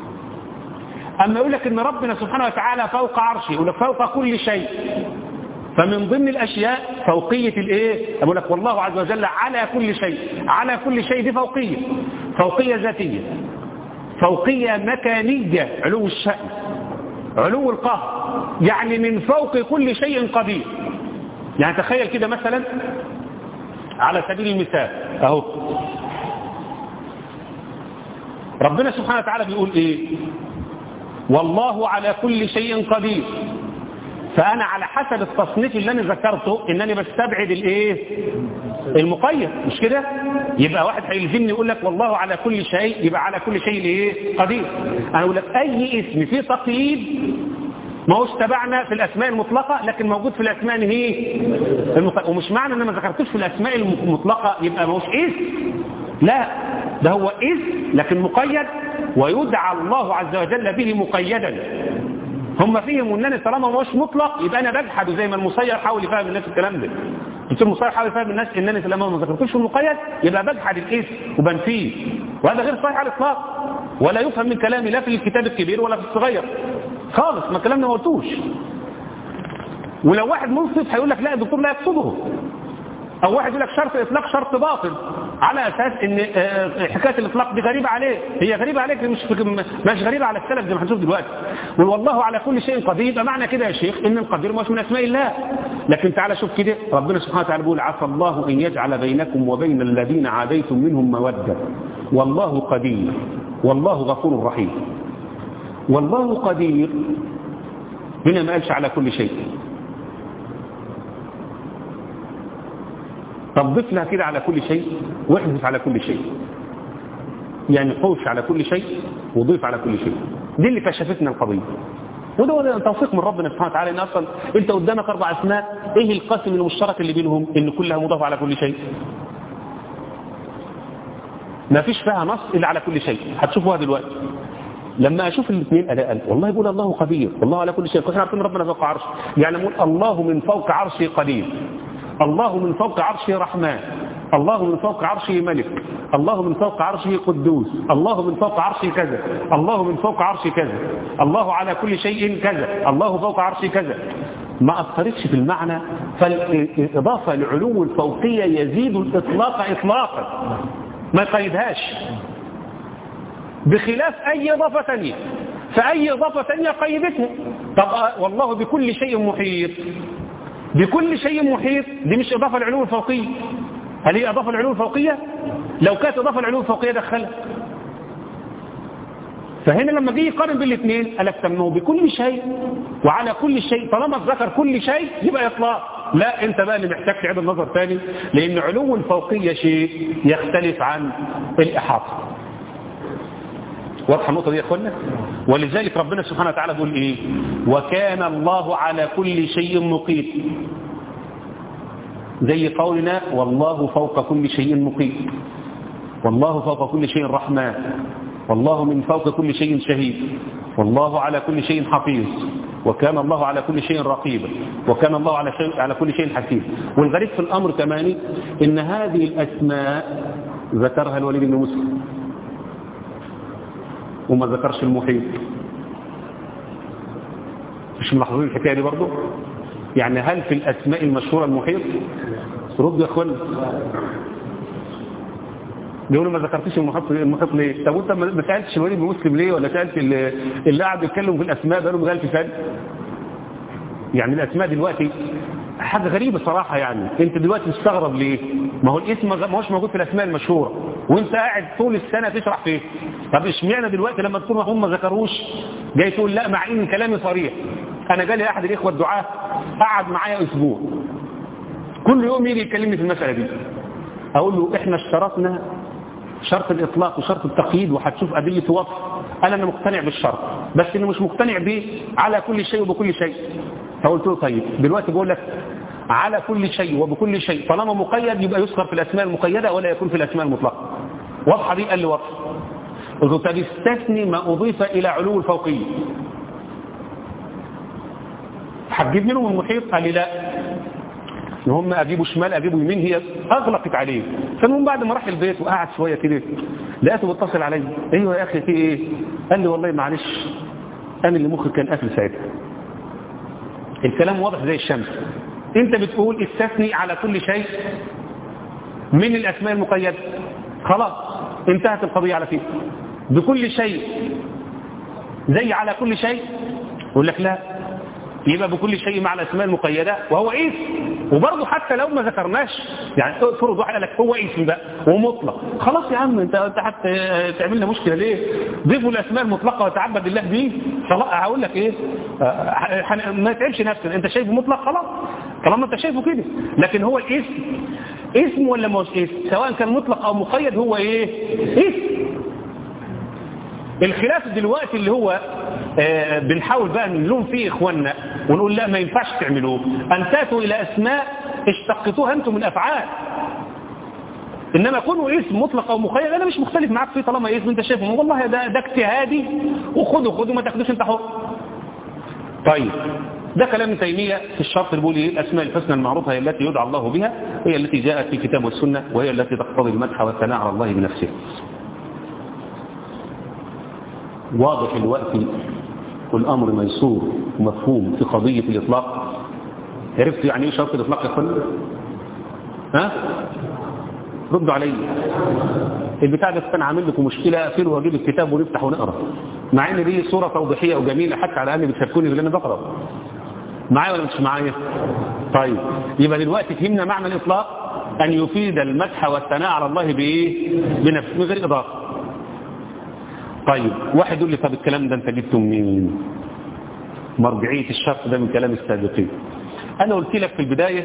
اما يقول لك ان ربنا سبحانه وتعالى فوق عرشه يقول لك فوق كل شيء فمن ضمن الأشياء فوقية الإيه؟ أقول لك والله عز وجل على كل شيء على كل شيء دي فوقية فوقية ذاتية فوقية مكانية علو الشأن علو القهر يعني من فوق كل شيء قدير يعني تخيل كده مثلا على سبيل المثال أهو ربنا سبحانه وتعالى بيقول إيه والله على كل شيء قدير فأنا على حسب التصنيف اللي أنا ذكرته إنني بستبعد الإيه المقيد مش كده يبقى واحد هيلزمني يقول لك والله على كل شيء يبقى على كل شيء إيه قدير أنا أقول لك أي اسم فيه تقييد ما هوش تبعنا في الأسماء المطلقة لكن موجود في الأسماء هي المطلقة ومش معنى أن ما ذكرتوش في الأسماء المطلقة يبقى ما هوش اسم لا ده هو اسم لكن مقيد ويدعى الله عز وجل به مقيدا هم فيهم ان انا طالما ما هوش مطلق يبقى انا بجحد زي ما المسير حاول يفهم الناس الكلام ده قلت المسير حاول يفهم الناس ان انا لما ما ذكرتوش في المقيد يبقى بجحد الاسم وبنفيه وهذا غير صحيح على الاطلاق ولا يفهم من كلامي لا في الكتاب الكبير ولا في الصغير خالص ما كلامنا ما قلتوش ولو واحد منصف هيقول لك لا الدكتور لا يقصده او واحد يقول لك شرط اطلاق شرط باطل على اساس ان حكايه الاطلاق دي غريبه عليه هي غريبه عليك مش مش غريبه على السلف زي ما هنشوف دلوقتي والله على كل شيء قدير يبقى معنى كده يا شيخ ان القدير مش من اسماء الله لكن تعالى شوف كده ربنا سبحانه وتعالى بيقول عسى الله ان يجعل بينكم وبين الذين عاديتم منهم موده والله قدير والله غفور رحيم والله قدير هنا ما قالش على كل شيء طب ضيف لها كده على كل شيء واحذف على كل شيء يعني حوش على كل شيء وضيف على كل شيء دي اللي كشفتنا القضية وده توفيق من ربنا سبحانه وتعالى ان اصلا انت قدامك اربع اسماء ايه القاسم المشترك اللي بينهم ان كلها مضافه على كل شيء ما فيش فيها نص الا على كل شيء هتشوفوها دلوقتي لما اشوف الاثنين الاقل والله يقول الله قدير والله على كل شيء احنا عارفين ربنا فوق عرشه يعني نقول الله من فوق عرشه قدير الله من فوق عرشه رحمن الله من فوق عرشه ملك الله من فوق عرشه قدوس الله من فوق عرشه كذا الله من فوق عرشه كذا الله على كل شيء كذا الله فوق عرشه كذا ما أثرتش في المعنى فالإضافة لعلو الفوقية يزيد الإطلاق إطلاقا ما يقيدهاش بخلاف أي إضافة ثانية فأي إضافة ثانية قيدتها طب والله بكل شيء محيط بكل شيء محيط دي مش إضافة لعلو الفوقية هل هي إضافة العلوم الفوقية لو كانت إضافة العلوم الفوقية دخلها فهنا لما جه يقارن بين الاثنين قال لك تمنه بكل شيء وعلى كل شيء طالما ذكر كل شيء يبقى إطلاق لا انت بقى اللي محتاج تعيد النظر تاني لأن علو الفوقية شيء يختلف عن الإحاطة واضحة النقطة دي يا اخوانا ولذلك ربنا سبحانه وتعالى بيقول ايه وكان الله على كل شيء مقيت زي قولنا والله فوق كل شيء مقيت والله فوق كل شيء رحمن والله من فوق كل شيء شهيد والله على كل شيء حفيظ وكان الله على كل شيء رقيبا وكان الله على, شيء على كل شيء حكيم والغريب في الأمر كمان إن هذه الأسماء ذكرها الوليد بن مسلم وما ذكرش المحيط مش ملاحظين الحكاية دي برضه يعني هل في الأسماء المشهورة المحيط رد يا اخوان بيقولوا ما ذكرتش المحيط المحيط ليه طب انت ما سالتش الوليد بن مسلم ليه ولا سالت اللي, اللي قاعد يتكلم في الاسماء بقاله مغال في سنه يعني الاسماء دلوقتي حاجه غريبه صراحه يعني انت دلوقتي مستغرب ليه ما هو الاسم ما هوش موجود في الاسماء المشهوره وانت قاعد طول السنه تشرح فيه طب اشمعنى دلوقتي لما تكون هم ما ذكروش جاي تقول لا مع ان كلامي صريح انا جالي احد الاخوه الدعاه قعد معايا اسبوع كل يوم يجي يكلمني في المساله دي اقول له احنا اشترطنا شرط الاطلاق وشرط التقييد وهتشوف ادله وصف انا انا مقتنع بالشرط بس انه مش مقتنع بيه على كل شيء وبكل شيء فقلت له طيب دلوقتي بقول لك على كل شيء وبكل شيء طالما مقيد يبقى يذكر في الاسماء المقيده ولا يكون في الاسماء المطلقه واضحه دي قال لي واضحه قلت له طب استثني ما اضيف الى علو الفوقيه هتجيب منهم المحيط قال لي لا ان هم اجيبوا شمال اجيبوا يمين هي اغلقت عليه فالمهم بعد ما راح البيت وقعد شويه كده لقيته بيتصل عليا ايوه يا اخي في ايه قال لي والله معلش انا اللي مخي كان قافل ساعتها الكلام واضح زي الشمس انت بتقول استثني على كل شيء من الاسماء المقيده خلاص انتهت القضيه على كده بكل شيء زي على كل شيء يقول لك لا يبقى بكل شيء مع الاسماء المقيده وهو اسم وبرضه حتى لو ما ذكرناش يعني فرض واحد قال لك هو اسم بقى ومطلق خلاص يا عم انت انت حتى تعمل لنا مشكله ليه ضيفوا الاسماء المطلقه وتعبد الله بيه خلاص هقول لك ايه ما يتعبش نفسك انت شايفه مطلق خلاص طالما انت شايفه كده لكن هو الاسم اسم ولا مش اسم سواء كان مطلق او مقيد هو ايه اسم الخلاف دلوقتي اللي هو آه بنحاول بقى نلوم فيه اخواننا ونقول لا ما ينفعش تعملوه ان تاتوا الى اسماء اشتقتوها انتم من افعال انما كونه اسم مطلق او مقيد انا مش مختلف معاك فيه طالما اسم انت شايفه والله ده ده اجتهادي وخده خده ما تاخدوش انت حر طيب ده كلام ابن تيميه في الشرط اللي بيقول ايه الاسماء الحسنى المعروفه هي التي يدعى الله بها هي التي جاءت في الكتاب والسنه وهي التي تقتضي المدح والثناء على الله بنفسه واضح الوقت والأمر ميسور ومفهوم في قضية الإطلاق عرفت يعني ايه شرط الإطلاق يا اخوانا ها ردوا علي البتاع ده كان عامل لكم مشكلة اقفله واجيب الكتاب ونفتح ونقرا مع ان دي صورة توضيحية وجميلة حتى على الاقل بتشاركوني باللي انا بقرا معايا ولا مش معايا طيب يبقى دلوقتي فهمنا معنى الإطلاق أن يفيد المدح والثناء على الله بإيه بنفسه من غير إضافة طيب واحد يقول لي طب الكلام ده انت جبته منين مرجعية الشرط ده من كلام السابقين أنا قلت لك في البداية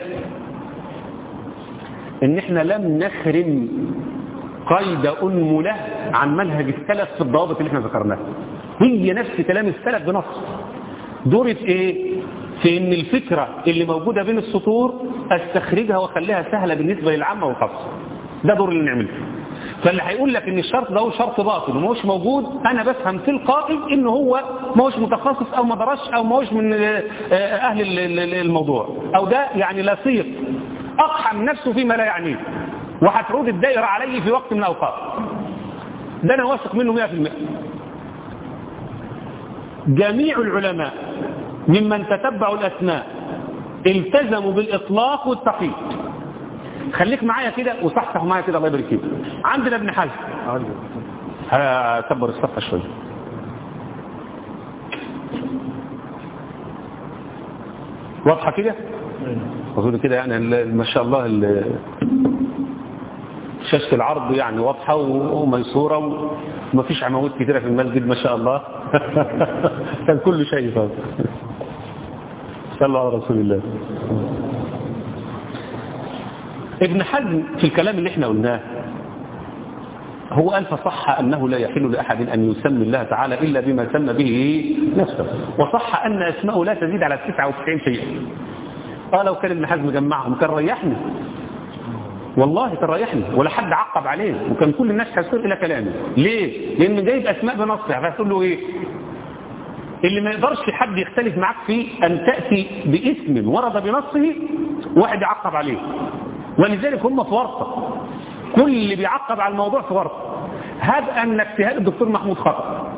إن إحنا لم نخرم قيد أنملة عن منهج السلف في الضوابط اللي إحنا ذكرناها هي نفس كلام السلف بنص دورت إيه؟ في إن الفكرة اللي موجودة بين السطور استخرجها واخليها سهلة بالنسبة للعامة والخاصة ده دور اللي نعمله فاللي هيقول لك ان الشرط ده هو شرط باطل وما هوش موجود انا بفهم تلقائي ان هو ما هوش متخصص او ما درسش او ما هوش من اهل الموضوع او ده يعني لصيق اقحم نفسه فيما لا يعنيه وهتعود الدائرة عليه في وقت من الاوقات ده انا واثق منه 100% جميع العلماء ممن تتبعوا الاسماء التزموا بالاطلاق والتقييد خليك معايا كده وصحصح معايا كده الله يبارك فيك عندنا ابن حزم هكبر الصفحه شويه واضحه كده اظن كده يعني ما شاء الله شاشه العرض يعني واضحه وميسوره وما فيش عمود كتيره في المسجد ما شاء الله كان كل شيء فاضي صلى على رسول الله ابن حزم في الكلام اللي احنا قلناه هو قال فصح أنه لا يحل لأحد أن يسمي الله تعالى إلا بما سمى به نفسه وصح أن أسماءه لا تزيد على 99 شيئا قال لو كان ابن حزم جمعهم كان ريحني والله كان ريحني ولا حد عقب عليه وكان كل الناس هيصير إلى كلامه ليه؟ لأن جايب أسماء بنصها فهتقول له إيه؟ اللي ما يقدرش حد يختلف معاك فيه أن تأتي باسم ورد بنصه واحد يعقب عليه ولذلك هم في ورطة كل اللي بيعقب على الموضوع في ورطة هب أن اجتهاد الدكتور محمود خطأ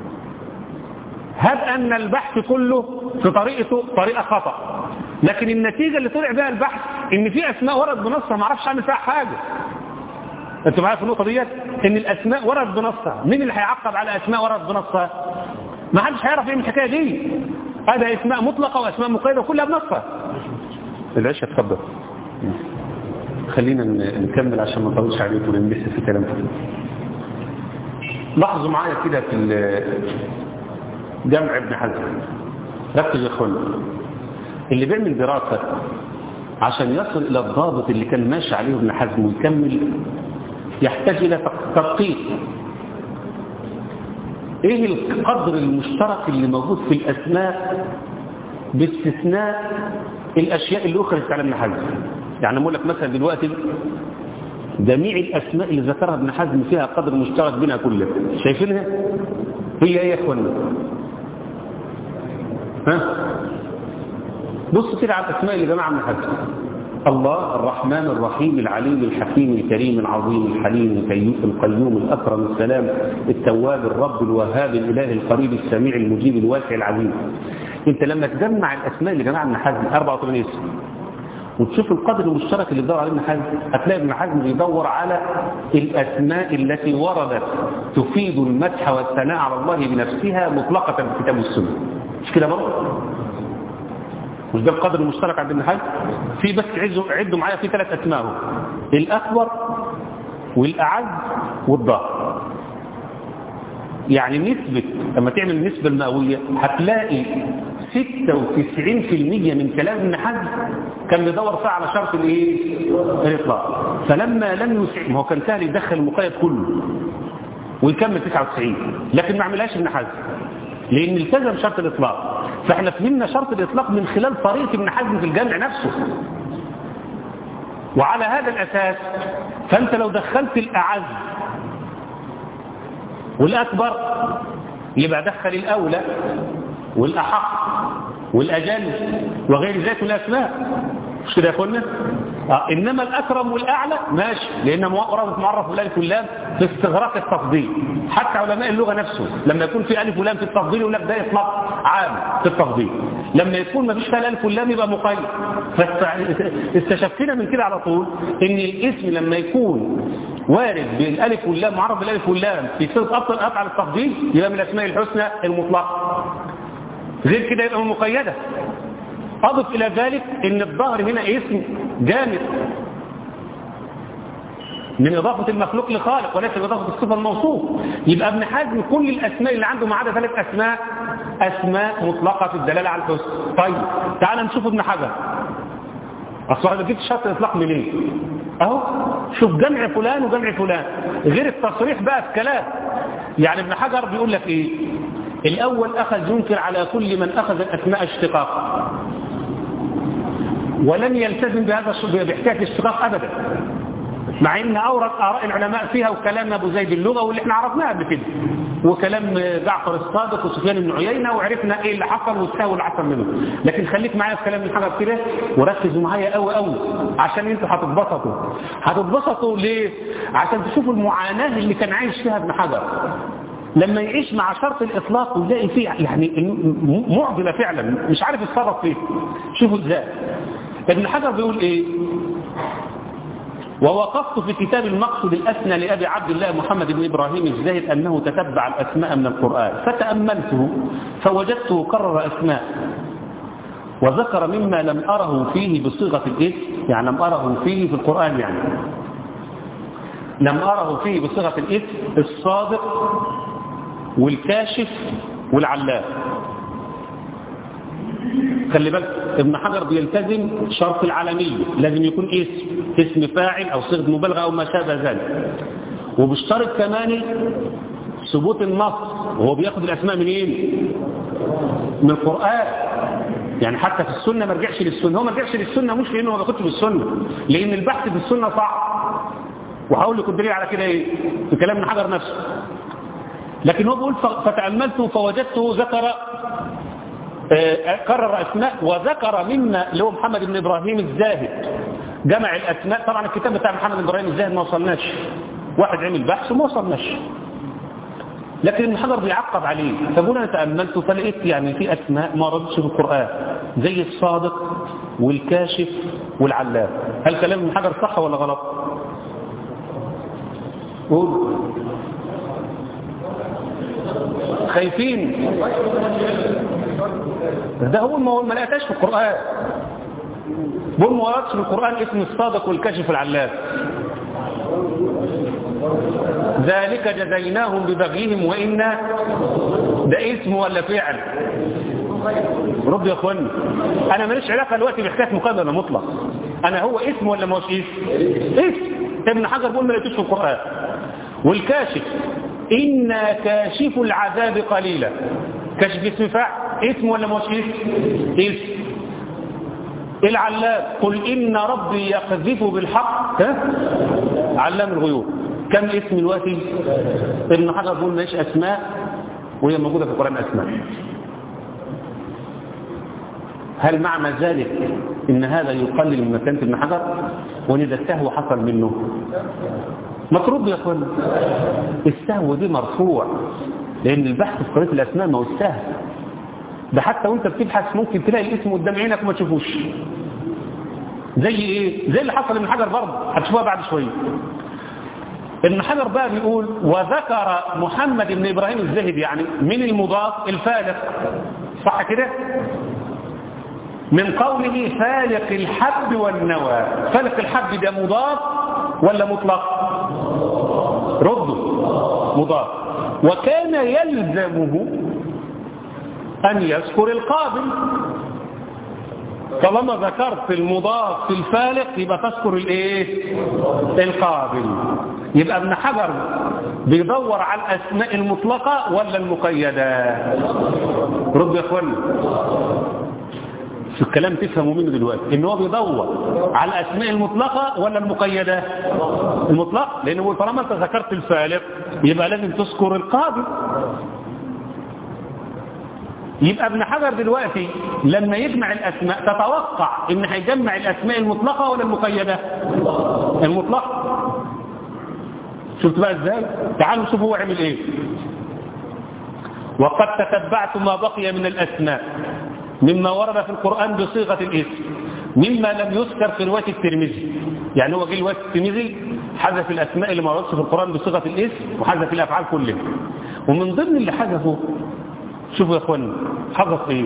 هب أن البحث كله في طريقته طريقة خطأ لكن النتيجة اللي طلع بها البحث ان في اسماء ورد بنصها ما اعرفش اعمل فيها حاجة انتوا معايا في النقطة ديت ان الاسماء ورد بنصها مين اللي هيعقب على اسماء ورد بنصها ما حدش هيعرف ايه من الحكاية دي هذا اسماء مطلقة واسماء مقيدة وكلها بنصها العشاء اتفضل خلينا نكمل عشان ما نطولش عليكم ولان لسه في كلام كتير لاحظوا معايا كده في جمع ابن حزم ركز يا اخوانا اللي بيعمل دراسة عشان يصل الى الضابط اللي كان ماشي عليه ابن حزم ويكمل يحتاج الى تدقيق ايه القدر المشترك اللي موجود في الاسماء باستثناء الاشياء اللي اخرجت على ابن حزم يعني اقول لك مثلا دلوقتي جميع الاسماء اللي ذكرها ابن حزم فيها قدر مشترك بينها كلها شايفينها هي ايه يا اخوانا ها بص كده على الاسماء اللي جمعها ابن حزم الله الرحمن الرحيم العليم الحكيم الكريم العظيم الحليم القيوم الأكرم السلام التواب الرب الوهاب الإله القريب السميع المجيب الواسع العظيم انت لما تجمع الأسماء اللي جمعها ابن حزم 84 اسم وتشوف القدر المشترك اللي بيدور عليه ابن حزم هتلاقي ابن حزم بيدور على الأسماء التي وردت تفيد المدح والثناء على الله بنفسها مطلقة في الكتاب والسنة مش كده برضه مش ده القدر المشترك عند ابن حزم في بس عدوا عدوا معايا في ثلاث اسماء الاكبر والاعز والظاهر يعني نسبة لما تعمل النسبة المئوية هتلاقي 96% من كلام ابن حزم كان بيدور فيها على شرط الايه الاطلاق فلما لم يسع ما هو كان سهل يدخل المقيد كله ويكمل 99 لكن ما عملهاش ابن حزم لان التزم شرط الاطلاق فاحنا فهمنا شرط الاطلاق من خلال طريقه ابن حزم في الجمع نفسه وعلى هذا الاساس فانت لو دخلت الاعز والاكبر يبقى دخل الاولى والاحق والاجل وغير ذلك من الاسماء مش كده يا اخوانا آه انما الاكرم والاعلى ماشي لان ورد معرف بالالف واللام في استغراق التفضيل حتى علماء اللغه نفسه لما يكون في الف ولام في التفضيل يقول لك ده اطلاق عام في التفضيل لما يكون ما فيش فيها الالف واللام يبقى مقيد فاستشفينا من كده على طول ان الاسم لما يكون وارد بالالف واللام معرف بالالف واللام في صيغه افضل افعل التفضيل يبقى من الاسماء الحسنى المطلقه غير كده يبقى مقيده أضف إلى ذلك أن الظهر هنا اسم جامد من إضافة المخلوق لخالق وليس إضافة الصفة الموصوف يبقى ابن حزم كل الأسماء اللي عنده ما عدا ثلاث أسماء أسماء مطلقة في الدلالة على الحسن طيب تعال نشوف ابن حجر أصلا ما جبت شرط إطلاق منين أهو شوف جمع فلان وجمع فلان غير التصريح بقى في كلام يعني ابن حجر بيقول لك إيه الأول أخذ ينكر على كل من أخذ الأسماء اشتقاق ولم يلتزم بهذا بحكاية الاشتقاق أبدا مع ان اورد اراء العلماء فيها وكلام ابو زيد اللغه واللي احنا عرفناه قبل كده وكلام جعفر الصادق وسفيان بن عيينه وعرفنا ايه اللي حصل والسهو اللي حصل منه لكن خليك معايا في كلام الحجر كده وركزوا معايا قوي قوي عشان انتوا هتتبسطوا هتتبسطوا ليه عشان تشوفوا المعاناه اللي كان عايش فيها ابن حجر لما يعيش مع شرط الاطلاق ويلاقي فيه يعني معضله فعلا مش عارف يتصرف فيه شوفوا ازاي ابن حجر بيقول ايه ووقفت في كتاب المقصد الأسنى لأبي عبد الله محمد بن إبراهيم الزاهد أنه تتبع الأسماء من القرآن فتأملته فوجدته كرر أسماء وذكر مما لم أره فيه بصيغة الإثم يعني لم أره فيه في القرآن يعني لم أره فيه بصيغة الإثم الصادق والكاشف والعلاف خلي بالك ابن حجر بيلتزم شرط العالمية لازم يكون اسم اسم فاعل او صيغه مبالغه او ما شابه ذلك وبالشرط كمان ثبوت النص وهو بياخد الاسماء منين من القران يعني حتى في السنه ما رجعش للسنه هو ما رجعش للسنه مش لانه ما بياخدش بالسنه لان البحث في السنه صعب وهقول لكم الدليل على كده ايه في كلام ابن حجر نفسه لكن هو بيقول فتاملته فوجدته ذكر كرر أسماء وذكر مما اللي هو محمد بن إبراهيم الزاهد جمع الأسماء طبعا الكتاب بتاع محمد بن إبراهيم الزاهد ما وصلناش واحد عمل بحث وما وصلناش لكن ابن حجر بيعقب عليه فبقول أنا تأملت فلقيت يعني في أسماء ما ردتش في القرآن زي الصادق والكاشف والعلاف هل كلام ابن حجر صح ولا غلط قول خايفين ده هو ما ما لقيتهاش في القرآن بقول ما وردش في القرآن اسم الصادق والكاشف العلاف ذلك جزيناهم ببغيهم وإنا ده اسم ولا فعل رب يا اخواني انا ماليش علاقه دلوقتي بحكايه مقابله مطلق انا هو اسم ولا ما هوش اسم اسم ابن حجر بيقول ما لقيتوش في القران والكاشف إنا كاشف العذاب قليلا كشف اسم فاعل اسم ولا مش اسم اسم العلام قل إن ربي يقذف بالحق ها؟ علام الغيوب كم اسم دلوقتي ابن حجر بيقول ماشي أسماء وهي موجودة في القرآن أسماء هل معنى ذلك ان هذا يقلل من مكانة ابن حجر وان ده السهو حصل منه مطرود يا اخوانا السهو دي مرفوع لان البحث في قضيه الاسماء ما هو سهل ده حتى وانت بتبحث ممكن تلاقي الاسم قدام عينك وما تشوفوش زي ايه زي اللي حصل ابن حجر برضه هتشوفها بعد شويه ابن حجر بقى بيقول وذكر محمد بن ابراهيم الزاهد يعني من المضاف الفالق صح كده من قوله فالق الحب والنوى فالق الحب ده مضاف ولا مطلق رده مضاف وكان يلزمه أن يذكر القابل طالما ذكرت المضاف في الفالق يبقى تذكر الايه القابل يبقى ابن حجر بيدور على الاسماء المطلقه ولا المقيده رد يا اخوانا في الكلام تفهموا منه دلوقتي ان هو بيدور على الاسماء المطلقه ولا المقيده المطلق لانه طالما انت ذكرت الفالق يبقى لازم تذكر القابل يبقى ابن حجر دلوقتي لما يجمع الاسماء تتوقع ان هيجمع الاسماء المطلقه ولا المقيده المطلقه شفت بقى ازاي تعالوا شوفوا هو عمل ايه وقد تتبعت ما بقي من الاسماء مما ورد في القرآن بصيغة الاسم مما لم يذكر في رواية الترمذي يعني هو جه رواية الترمذي حذف الأسماء اللي ما وردش في القرآن بصيغة الاسم وحذف الأفعال كلها ومن ضمن اللي حذفه شوفوا يا اخوانا حذف ايه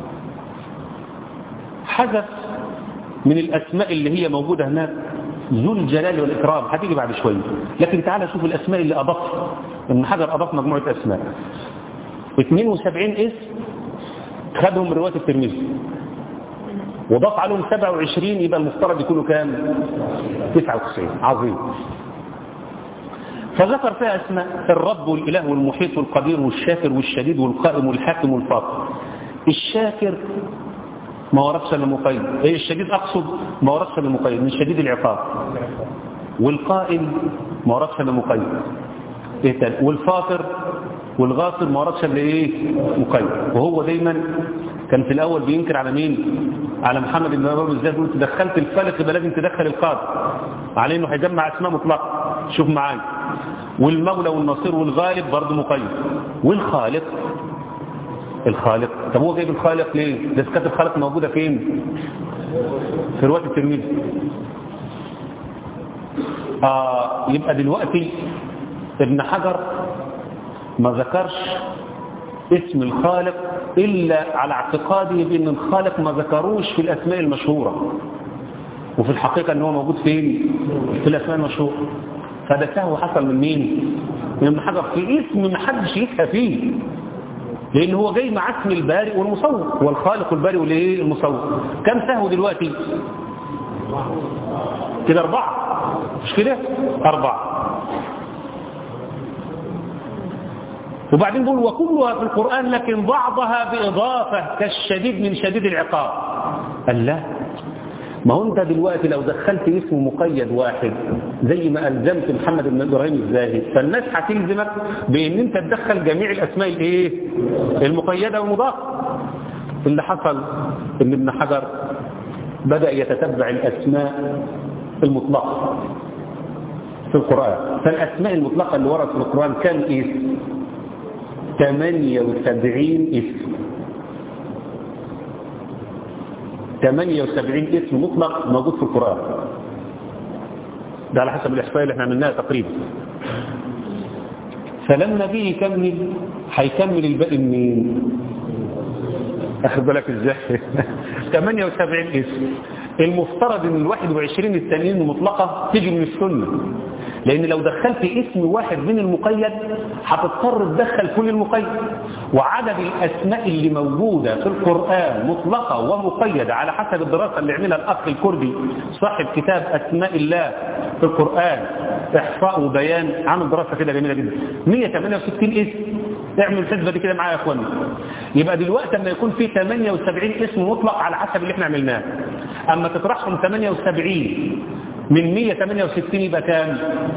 حذف من الأسماء اللي هي موجودة هناك ذو الجلال والإكرام هتيجي بعد شوية لكن تعالى شوف الأسماء اللي أضافها ابن حجر أضاف مجموعة أسماء 72 اسم خدهم من رواية الترمذي وضاف عليهم 27 يبقى المفترض يكونوا كام 99 عظيم فذكر فيها اسماء الرب والاله والمحيط والقدير والشاكر والشديد والقائم والحاكم والفاطر الشاكر ما وردش الا مقيد ايه الشديد اقصد ما وردش الا مقيد من شديد العقاب والقائم ما وردش الا مقيد ايه تاني والفاطر والغافر ما وردش الا ايه مقيد وهو دايما كان في الاول بينكر على مين على محمد بن ابي ازاي بيقول دخلت الفلك يبقى لازم تدخل القادر على انه هيجمع اسماء مطلقه شوف معايا والمولى والنصير والغالب برضه مقيد والخالق الخالق طب هو جايب الخالق ليه ده كانت الخالق موجوده فين في روايه الترمذي آه يبقى دلوقتي ابن حجر ما ذكرش اسم الخالق إلا على اعتقاده بأن الخالق ما ذكروش في الأسماء المشهورة وفي الحقيقة أنه موجود فين في الأسماء المشهورة فده سهو حصل من مين من ابن حجر في اسم ما حدش يفهم فيه لأن هو جاي مع اسم البارئ والمصور هو الخالق والبارئ والايه المصور كم سهو دلوقتي كده أربعة مش كده أربعة وبعدين بيقول وكلها في القرآن لكن بعضها بإضافة كالشديد من شديد العقاب قال لا ما هو انت دلوقتي لو دخلت اسم مقيد واحد زي ما ألزمت محمد بن إبراهيم الزاهد فالناس هتلزمك بأن انت تدخل جميع الأسماء الايه المقيدة والمضافة اللي حصل ان ابن حجر بدأ يتتبع الأسماء المطلقة في القرآن فالأسماء المطلقة اللي وردت في القرآن كان اسم 78 اسم 78 اسم مطلق موجود في القرآن ده على حسب الإحصائية اللي احنا عملناها تقريبا فلما بيه يكمل هيكمل الباقي منين اخد بالك ازاي 78 اسم المفترض ان ال 21 التانيين المطلقة تيجي من السنة لان لو دخلت اسم واحد من المقيد هتضطر تدخل كل المقيد وعدد الاسماء اللي موجودة في القرآن مطلقة ومقيدة على حسب الدراسة اللي عملها الاخ الكردي صاحب كتاب اسماء الله في القرآن احصاء وبيان عامل دراسة كده جميلة جدا 168 اسم اعمل الحسبة دي كده معايا يا اخوانا يبقى دلوقتي لما يكون في 78 اسم مطلق على حسب اللي احنا عملناه اما تطرحهم 78 من 168 يبقى كام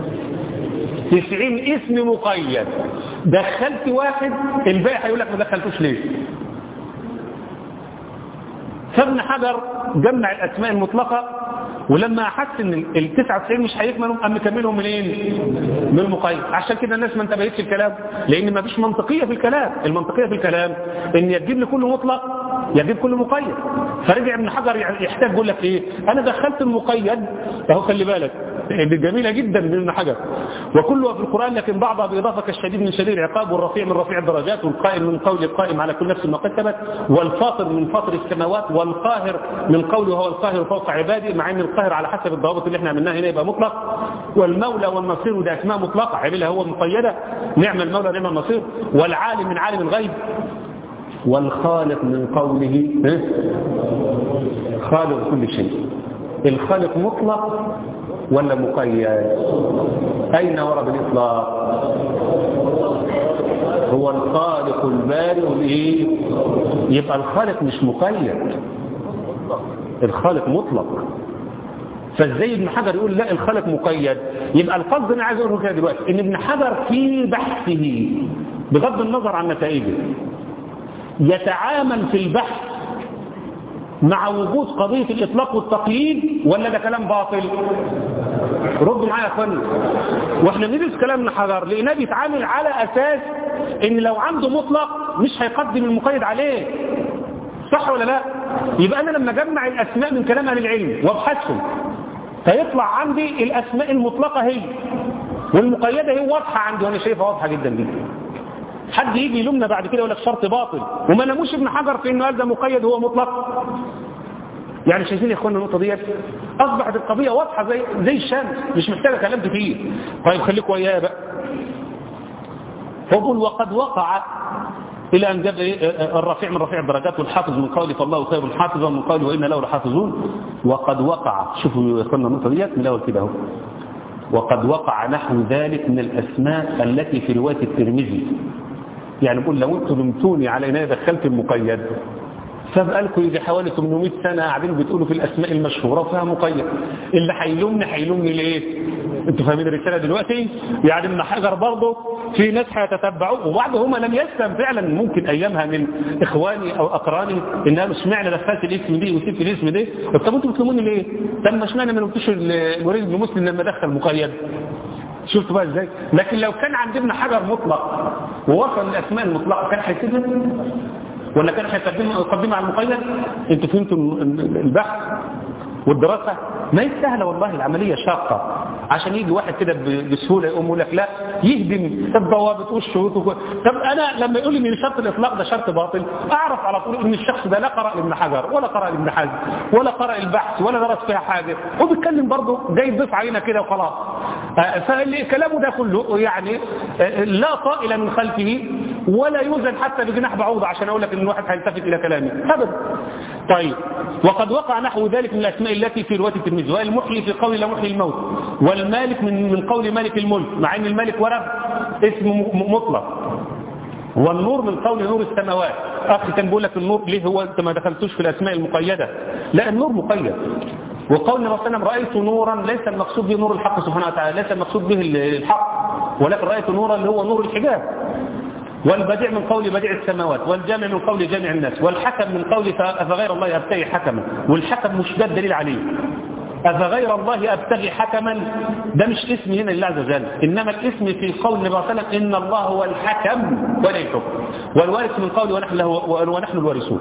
90 اسم مقيد دخلت واحد الباقي هيقول لك ما دخلتوش ليه فابن حجر جمع الاسماء المطلقه ولما احس ان ال 99 مش هيكملوا قام مكملهم منين من المقيد عشان كده الناس ما انتبهتش الكلام لان ما فيش منطقيه في الكلام المنطقيه في الكلام ان يجيب لي كل مطلق يجيب كل مقيد فرجع ابن حجر يحتاج يقول لك ايه انا دخلت المقيد اهو خلي بالك دي جميله جدا من ابن حجر وكلها في القران لكن بعضها باضافه كالشديد من شديد العقاب والرفيع من رفيع الدرجات والقائم من قول القائم على كل نفس ما كتبت والفاطر من فاطر السماوات والقاهر من قوله هو القاهر فوق عباده مع ان القاهر على حسب الضوابط اللي احنا عملناها هنا يبقى مطلق والمولى والنصير ده اسماء مطلقه عملها هو مقيده نعم المولى نعم النصير والعالم من عالم الغيب والخالق من قوله خالق كل شيء الخالق مطلق ولا مقيد أين ورد الإطلاق هو الخالق البارئ الايه يبقى الخالق مش مقيد الخالق مطلق فازاي ابن حجر يقول لا الخالق مقيد يبقى القصد انا عايز اقوله كده دلوقتي ان ابن حجر في بحثه بغض النظر عن نتائجه يتعامل في البحث مع وجود قضية الإطلاق والتقييد ولا ده كلام باطل رد معايا يا اخوانا واحنا بندرس كلام ابن حجر لقيناه بيتعامل على اساس ان لو عنده مطلق مش هيقدم المقيد عليه صح ولا لا يبقى انا لما اجمع الاسماء من كلام اهل العلم وابحثهم فيطلع عندي الاسماء المطلقه هي والمقيده هي واضحه عندي وانا شايفها واضحه جدا جدا حد يجي يلومنا بعد كده يقول لك شرط باطل وما نموش ابن حجر في انه هذا مقيد هو مطلق يعني شايفين يا اخوانا النقطه ديت اصبحت القضيه واضحه زي زي الشمس مش محتاجه كلام كتير طيب خليكم ويايا بقى فبقول وقد وقع إلى أن جاب الرفيع من رفيع الدرجات والحافظ من قوله فالله خير حافظا من قوله وإن له لحافظون وقد وقع شوفوا يا اخوانا النقطة ديت من الأول كده اهو وقد وقع نحو ذلك من الأسماء التي في رواية الترمذي يعني بقول لو انتم لمتوني على ان دخلت المقيد فبقالكم يجي حوالي 800 سنة قاعدين بتقولوا في الأسماء المشهورة وفيها مقيد اللي هيلومني هيلومني ليه انتوا فاهمين الرسالة دلوقتي يعني ابن حجر برضه في ناس هيتتبعوه وبعضهم لم يسلم فعلا ممكن ايامها من اخواني او اقراني ان قالوا اشمعنى دخلت الاسم دي وسبت الاسم ده طب انتوا بتلوموني ليه طب ما اشمعنى ما نقولش الوليد بن مسلم لما دخل مقيد شفتوا بقى ازاي لكن لو كان عند ابن حجر مطلق ووصل للاسماء المطلقه كان هيسيبها ولا كان هيقدمها يقدمها على المقيد انتوا فهمتوا البحث والدراسة ما هي سهلة والله العملية شاقة عشان يجي واحد كده بسهولة يقوم يقول لك لا يهدم الضوابط والشروط وكل طب أنا لما يقول لي ان شرط الإطلاق ده شرط باطل أعرف على طول إن الشخص ده لا قرأ ابن حجر ولا قرأ ابن حزم ولا قرأ البحث ولا درس فيها حاجة وبيتكلم برضه جاي يضيف علينا كده وخلاص فكلامه ده كله يعني لا طائل من خلفه ولا يوزن حتى بجناح بعوضة عشان أقول لك إن الواحد هيلتفت إلى كلامي أبدا طيب وقد وقع نحو ذلك من الأسماء التي في رواية الترمذي والمحيي في قول لا محيي الموت والمالك من من قول مالك الملك مع ان الملك ورد اسم مطلق والنور من قول نور السماوات اخي كان بيقول لك النور ليه هو انت ما دخلتوش في الاسماء المقيده لا النور مقيد وقول النبي صلى الله عليه وسلم رايت نورا ليس المقصود به نور الحق سبحانه وتعالى ليس المقصود به الحق ولكن رايت نورا اللي هو نور الحجاب والبديع من قول بديع السماوات والجامع من قول جامع الناس والحكم من قول أفغير الله أبتغي حكما والحكم مش ده الدليل عليه أفغير الله أبتغي حكما ده مش اسم هنا لله عز وجل إنما الاسم في قول النبي صلى الله عليه وسلم إن الله هو الحكم ولا الحكم والوارث من قول ونحن, له ونحن الوارثون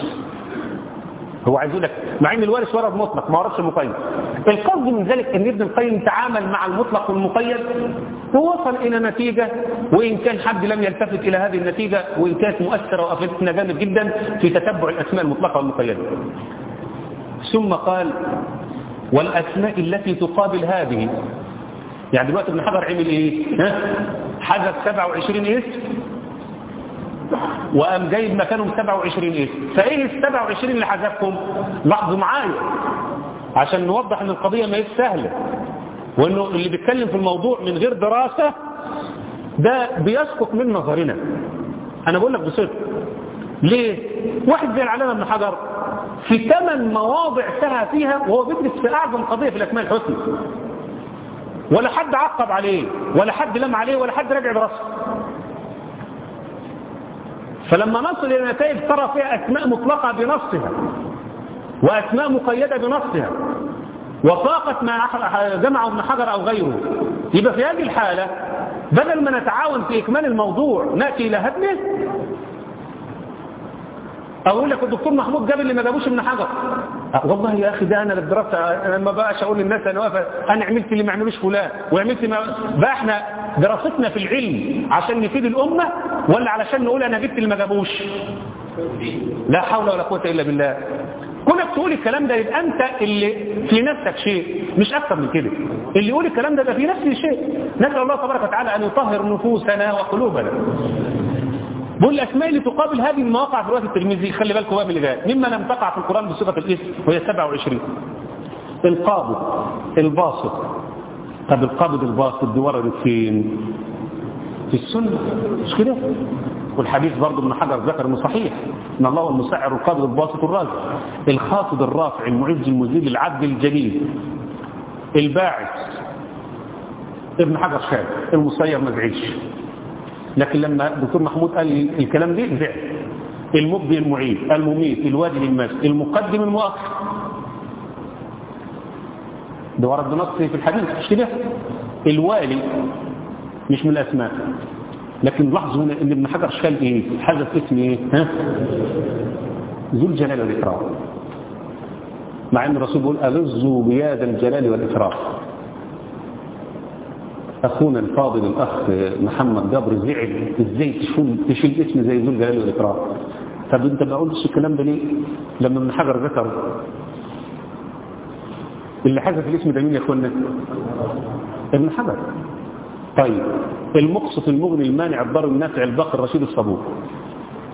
هو عايز يقول لك مع ان الوارث ورد مطلق ما وردش المقيد القصد من ذلك ان ابن القيم تعامل مع المطلق والمقيد ووصل الى نتيجه وان كان حد لم يلتفت الى هذه النتيجه وان كانت مؤثره وافادتنا جامد جدا في تتبع الاسماء المطلقه والمقيده ثم قال والاسماء التي تقابل هذه يعني دلوقتي ابن حجر عمل ايه ها حذف 27 اسم وقام جايب مكانهم 27 اسم فايه ال 27 اللي حذفهم لاحظوا معايا عشان نوضح ان القضيه ما هي سهله وانه اللي بيتكلم في الموضوع من غير دراسه ده بيسقط من نظرنا انا بقول لك بصدق ليه واحد زي العلامه ابن حجر في ثمان مواضع سهى فيها وهو بيدرس في اعظم قضيه في الاسماء الحسنى ولا حد عقب عليه ولا حد لم عليه ولا حد راجع دراسته فلما نصل إلى نتائج ترى فيها أسماء مطلقة بنصها وأسماء مقيدة بنصها وفاقت ما جمعه ابن حجر أو غيره يبقى في هذه الحالة بدل ما نتعاون في إكمال الموضوع نأتي إلى هدمه أقول لك الدكتور محمود جاب اللي ما جابوش ابن حجر والله يا أخي ده أنا بالدراسة أنا ما بقاش أقول للناس أنا واقف أنا عملت اللي ما عملوش فلان وعملت ما بقى إحنا دراستنا في العلم عشان نفيد الأمة ولا علشان نقول أنا جبت اللي ما جابوش لا حول ولا قوة إلا بالله كونك تقول الكلام ده يبقى أنت اللي في نفسك شيء مش أكثر من كده اللي يقول الكلام ده ده في نفسه شيء نسأل الله تبارك وتعالى أن يطهر نفوسنا وقلوبنا بقول الأسماء اللي تقابل هذه المواقع في رواية الترمذي خلي بالكم بقى من اللي جاي مما لم تقع في القرآن بصفة الاسم وهي 27 القابض الباسط طب القابض الباسط دي وردت فين في السنة مش كده والحديث برضه ابن حجر ذكر انه صحيح ان الله هو المسعر القابض الباسط الرازق الخافض الرافع المعز المذيب العدل الجليل الباعث ابن حجر خاب المصير ما زعلش لكن لما الدكتور محمود قال الكلام ده زعل المبدي المعيد المميت الوادي للمس المقدم المؤخر ده ورد بنص في الحديث مش كده الوالي مش من الاسماء لكن لاحظوا ان ابن حجر شال ايه حذف اسم ايه ها ذو الجلال والاكرام مع ان الرسول بيقول الظوا بياد الجلال والاكرام اخونا الفاضل الاخ محمد جبر زعل ازاي تشيل تشيل اسم زي ذو الجلال والاكرام طب انت ما قلتش الكلام ده ليه لما ابن حجر ذكر اللي حذف الاسم ده مين يا اخوانا ابن حجر طيب المقصف المغني المانع الضار النافع الباقي الرشيد الصبور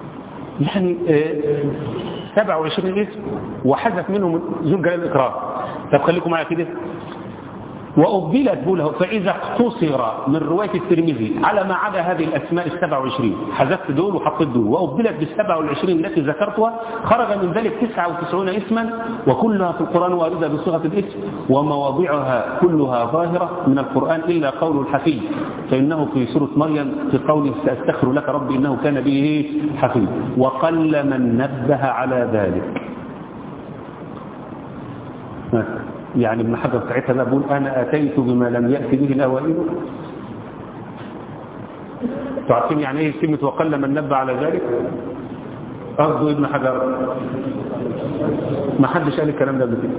يعني آه 27 اسم وحذف منهم ذو الجلال الإكرام طب خليكم معايا كده وأبدلت بوله فإذا اقتصر من رواية الترمذي على ما عدا هذه الأسماء السبع وعشرين حذفت دول وحطيت دول وأبدلت بالسبع والعشرين التي ذكرتها خرج من ذلك تسعة وتسعون اسما وكلها في القرآن واردة بصيغة الاسم ومواضعها كلها ظاهرة من القرآن إلا قول الحفيظ فإنه في سورة مريم في قوله سأستغفر لك ربي إنه كان به حفيظ وقل من نبه على ذلك يعني ابن حجر ساعتها بقى بقول انا اتيت بما لم ياتي به الاوائل تعرفين يعني ايه كلمه وقل من نبه على ذلك قصده ابن حجر ما حدش قال الكلام ده قبل كده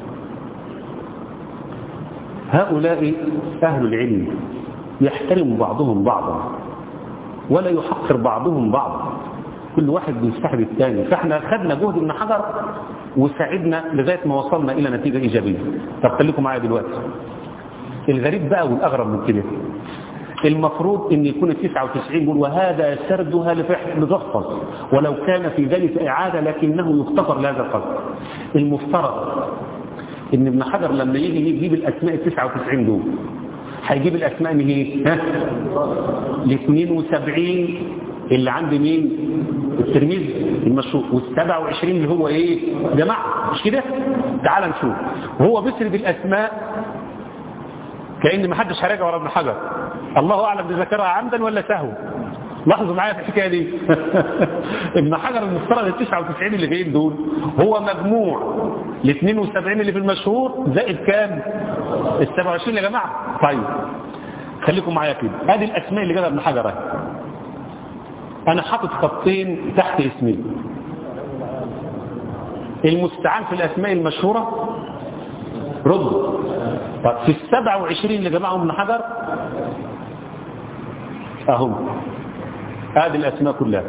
هؤلاء اهل العلم يحترم بعضهم بعضا ولا يحقر بعضهم بعضا كل واحد بيستحب الثاني فاحنا خدنا جهد ابن حجر وساعدنا لغاية ما وصلنا إلى نتيجة إيجابية طب خليكم معايا دلوقتي الغريب بقى والأغرب من كده المفروض ان يكون ال 99 يقول وهذا سردها لتحفظ ولو كان في ذلك إعادة لكنه يغتفر لهذا القصد المفترض ان ابن حجر لما يجي يجيب الأسماء ال 99 دول هيجيب الأسماء من ايه؟ ها؟ ال 72 اللي عند مين الترمذي المشهور والسبع وعشرين اللي هو ايه جماعة مش كده تعال نشوف وهو بيسرد الاسماء كأن ما حدش هراجع ورا ابن حجر الله اعلم بذكرها عمدا ولا سهوا لاحظوا معايا في الحكايه دي ابن حجر المفترض ال 99 اللي جايين دول هو مجموع ال 72 اللي في المشهور زائد كام ال 27 يا جماعه طيب خليكم معايا كده ادي الاسماء اللي جابها ابن حجر اهي انا حاطط خطين تحت اسمي المستعان في الاسماء المشهورة رد طب في السبع وعشرين اللي جمعهم ابن حجر اهم هذه الاسماء كلها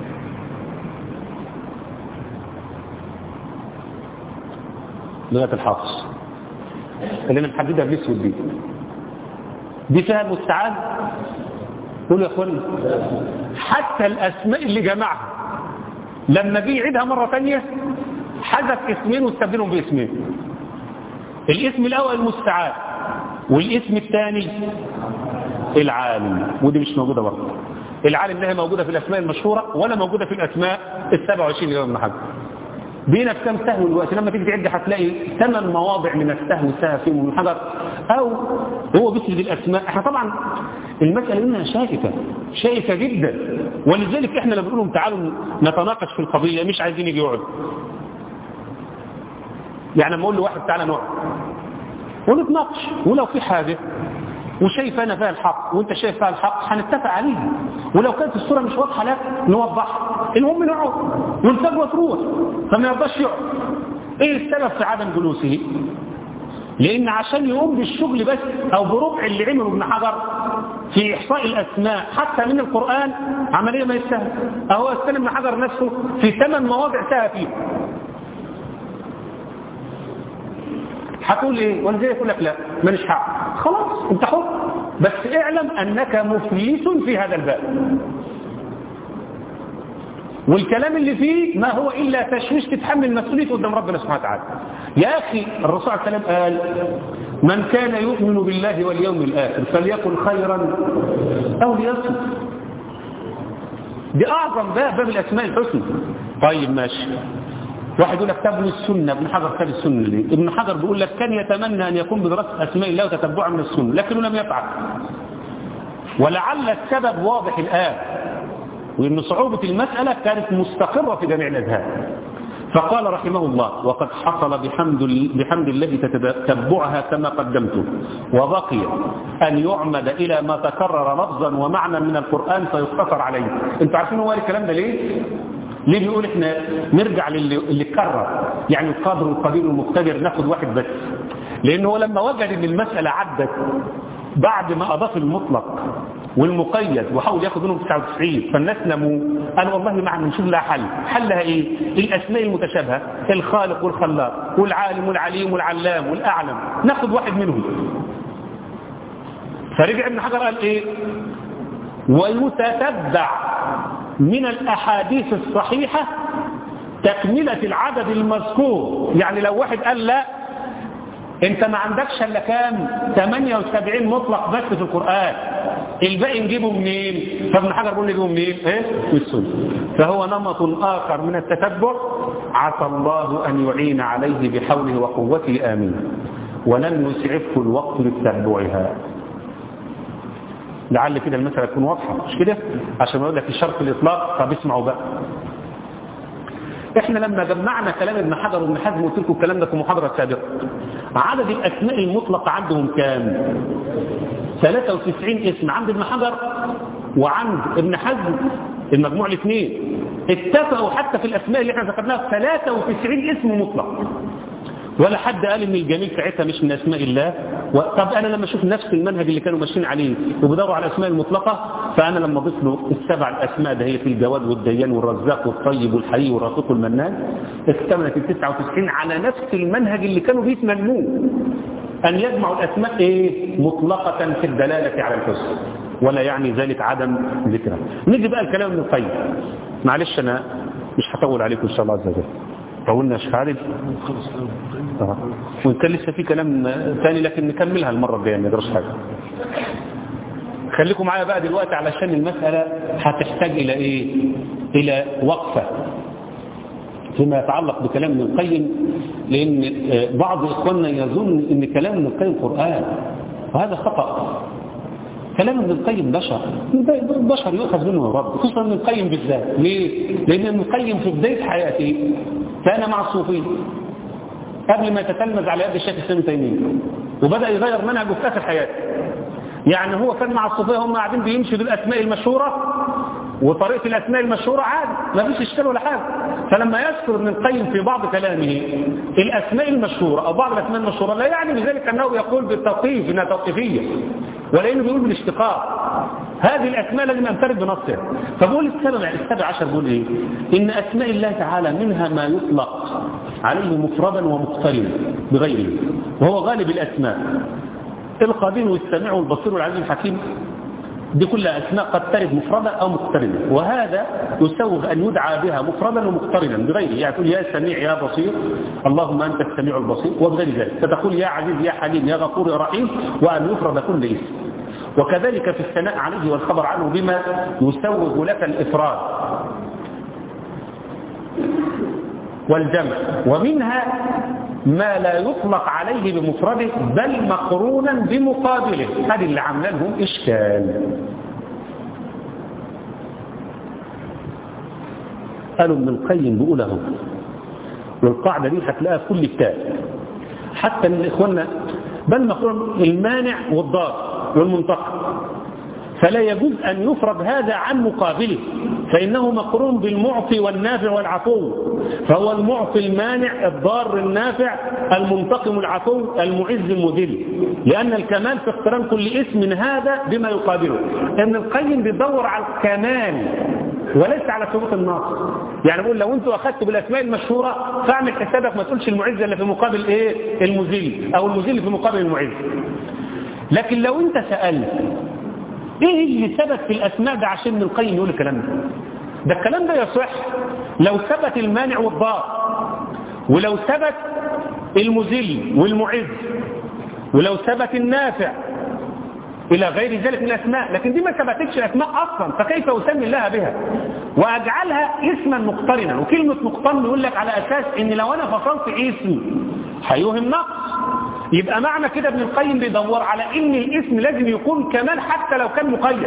لغايه الحافظ اللي انا محددها بالاسود دي دي فيها المستعان قولوا يا اخواني حتى الاسماء اللي جمعها لما جه يعيدها مرة ثانية حذف اسمين واستبدلهم باسمين الاسم الاول المستعان والاسم الثاني العالم ودي مش موجودة برضه العالم لا موجودة في الاسماء المشهورة ولا موجودة في الاسماء ال 27 اللي ابن حجر بينا في كام سهو الوقت لما تيجي تعد هتلاقي ثمان مواضع من السهو سهى فيهم من حجر او هو بيسرد الاسماء احنا طبعا المسألة انها شائكة شائكة جدا ولذلك احنا لما بنقول لهم تعالوا نتناقش في القضية مش عايزين يجي يقعدوا يعني لما اقول لواحد تعالى نقعد ونتناقش ولو في حاجة وشايف انا فيها الحق وانت شايف فيها الحق هنتفق عليها ولو كانت الصورة مش واضحة لك نوضحها المهم نقعد والفجوة تروح فما يرضاش يقعد ايه السبب في عدم جلوسه لان عشان يقوم بالشغل بس او بربع اللي عمله ابن حجر في احصاء الاسماء حتى من القرآن عملية ما يستاهل اهو استلم ابن حجر نفسه في ثمان مواضع سهى فيه هتقول ايه ولذلك يقول لك لا ماليش حق خلاص انت حر بس اعلم انك مفلس في هذا الباب والكلام اللي فيه ما هو إلا تشويش تتحمل مسؤوليته قدام ربنا سبحانه وتعالى يا أخي الرسول عليه السلام قال من كان يؤمن بالله واليوم الآخر فليقل خيرا أو ليصمت دي أعظم باب باب الأسماء الحسنى طيب ماشي واحد يقول لك تبني السنة ابن حجر كان السنة ليه ابن حجر بيقول لك كان يتمنى أن يكون بدراسة أسماء الله وتتبعها من السنة لكنه لم يفعل ولعل السبب واضح الآن وإن صعوبة المسألة كانت مستقرة في جميع الأذهان فقال رحمه الله وقد حصل بحمد, بحمد الله تتبعها كما قدمته وبقي أن يعمد إلى ما تكرر لفظا ومعنى من القرآن فيقتصر عليه انتوا عارفين هو الكلام ده ليه؟ ليه بيقول احنا نرجع للي اللي اتكرر يعني القادر والقدير والمقتدر ناخد واحد بس لأنه لما وجد ان المسألة عدت بعد ما أضاف المطلق والمقيد وحاول ياخد منهم 99 فالناس نموا قال والله ما عم نشوف لها حل حلها ايه الاسماء المتشابهه الخالق والخلاق والعالم والعليم والعلام والاعلم ناخد واحد منهم فرجع ابن حجر قال ايه ويتتبع من الأحاديث الصحيحة تكملة العدد المذكور يعني لو واحد قال لا انت ما عندكش الا كام 78 مطلق بس في القرآن الباقي نجيبه منين فابن حجر بيقول نجيبه منين ايه من السنه فهو نمط اخر من التتبع عسى الله ان يعين عليه بحوله وقوته امين ولن يسعفه الوقت لتتبعها لعل كده المسألة تكون واضحة مش كده عشان يقول لك الشرط الإطلاق طب اسمعوا بقى احنا لما جمعنا كلام ابن حجر وابن حزم قلت لكم الكلام ده في محاضرة سابقة عدد الأسماء المطلقة عندهم كام 93 اسم عند ابن حجر وعند ابن حزم المجموع الاثنين اتفقوا حتى في الأسماء اللي احنا ذكرناها 93 اسم مطلق ولا حد قال ان الجميل ساعتها مش من اسماء الله و... طب انا لما اشوف نفس المنهج اللي كانوا ماشيين عليه وبيدوروا على الاسماء المطلقه فانا لما اضيف له السبع الاسماء ده هي في الجواد والديان والرزاق والطيب والحي والرفيق والمنان اكتملت ال 99 على نفس المنهج اللي كانوا بيتمنوه ان يجمعوا الاسماء ايه مطلقه في الدلاله على الحسن ولا يعني ذلك عدم ذكرها نيجي بقى الكلام ابن القيم معلش انا مش هطول عليكم ان شاء الله عز وجل طولنا يا شيخ خالد آه. وان كان لسه في كلام ثاني لكن نكملها المره الجايه ما يجراش حاجه خليكم معايا بقى دلوقتي علشان المساله هتحتاج الى ايه الى وقفه فيما يتعلق بكلام ابن القيم لان بعض اخواننا يظن ان كلام ابن القيم قران وهذا خطا كلام ابن القيم بشر بشر يؤخذ منه الرب خصوصا ابن القيم بالذات ليه؟ لان ابن القيم في بدايه حياته كان مع الصوفيه قبل ما يتتلمذ على يد الشيخ الاسلام تيميه وبدا يغير منهجه في اخر حياته يعني هو كان مع الصوفيه هم قاعدين بيمشوا بالاسماء المشهوره وطريقه الاسماء المشهوره عادي ما فيش اشكال ولا حاجه فلما يذكر ابن القيم في بعض كلامه الاسماء المشهوره او بعض الاسماء المشهوره لا يعني بذلك انه يقول بالتوقيف انها توقيفيه ولانه بيقول بالاشتقاق هذه الاسماء لازم امترك بنصها فبقول السبب السبع عشر بيقول ايه ان اسماء الله تعالى منها ما يطلق عليه مفردا ومقترنا بغيره وهو غالب الاسماء القدير والسميع والبصير والعزيز الحكيم دي كلها أسماء قد ترد مفردة أو مقترنة وهذا يسوغ أن يدعى بها مفردا ومقترنا بغيره يعني تقول يا سميع يا بصير اللهم أنت السميع البصير وبغير ذلك فتقول يا عزيز يا حليم يا غفور يا رحيم وأن يفرد كل اسم وكذلك في الثناء عليه والخبر عنه بما يسوغ لك الإفراد والجمع ومنها ما لا يطلق عليه بمفرده بل مقرونا بمقابله هذه اللي عامله لهم إشكال قالوا ابن القيم بيقوله والقاعدة دي هتلاقيها في كل كتاب حتى من إخواننا بل مقرون المانع والضار والمنتقم فلا يجوز أن يفرض هذا عن مقابله فإنه مقرون بالمعطي والنافع والعفو فهو المعطي المانع الضار النافع المنتقم العفو المعز المذل لأن الكمال في اقتران كل اسم هذا بما يقابله ابن القيم بيدور على الكمال وليس على ثبوت النص يعني بقول لو انتوا اخذتوا بالاسماء المشهوره فاعمل حسابك ما تقولش المعز اللي في مقابل ايه المذل او المذل في مقابل المعز لكن لو انت سالت ايه اللي ثبت في الاسماء ده عشان ابن القيم يقول الكلام ده ده الكلام ده يصح لو ثبت المانع والضار ولو ثبت المذل والمعز ولو ثبت النافع إلى غير ذلك من الأسماء لكن دي ما ثبتتش الأسماء أصلا فكيف أسمي الله بها وأجعلها اسما مقترنا وكلمة مقترن يقول لك على أساس إن لو أنا فصلت اسم هيوهم نقص يبقى معنى كده ابن القيم بيدور على ان الاسم لازم يكون كمان حتى لو كان مقيد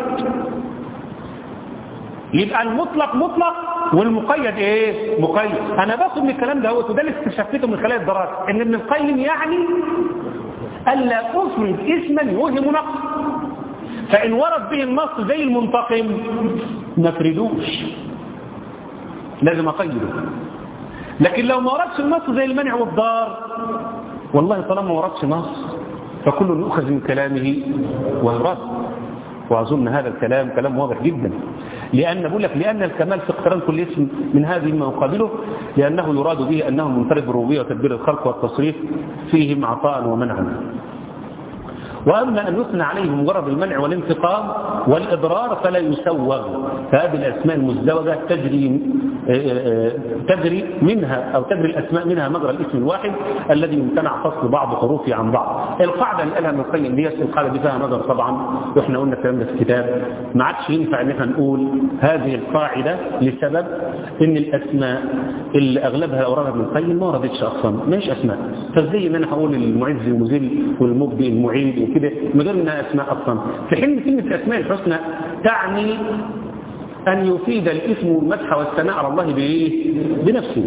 يبقى المطلق مطلق والمقيد ايه مقيد انا باخد من الكلام ده وده اللي استشفيته من خلال الدراسه ان ابن القيم يعني الا افرد اسما يوهم نقص فان ورد به النص زي المنتقم ما افردوش لازم اقيده لكن لو ما وردش النص زي المنع والضار والله طالما ما وردش نص فكل يؤخذ من كلامه ويرد وأظن هذا الكلام كلام واضح جدا لأن بقول لك لأن الكمال في اقتران كل اسم من هذه ما يقابله لأنه يراد به أنه منفرد بالربوبية وتدبير الخلق والتصريف فيهم عطاء ومنعا وأما أن يثنى عليه مجرد المنع والانتقام والإضرار فلا يسوغ فهذه الأسماء المزدوجة تجري تجري منها أو تجري الأسماء منها مجرى الاسم الواحد الذي يمتنع فصل بعض حروفه عن بعض القاعدة اللي قالها ابن القيم دي القاعدة دي فيها نظر طبعا واحنا قلنا الكلام ده في الكتاب ما عادش ينفع ان احنا نقول هذه القاعدة لسبب ان الأسماء اللي أغلبها أوردها ابن القيم ما وردتش أصلا ماهيش أسماء فازاي ان انا هقول المعز المذل والمبدئ المعيد وكده من غير انها أسماء أصلا في حين كلمة الأسماء الحسنى تعني أن يفيد الاسم والمدح والثناء على الله بإيه؟ بنفسه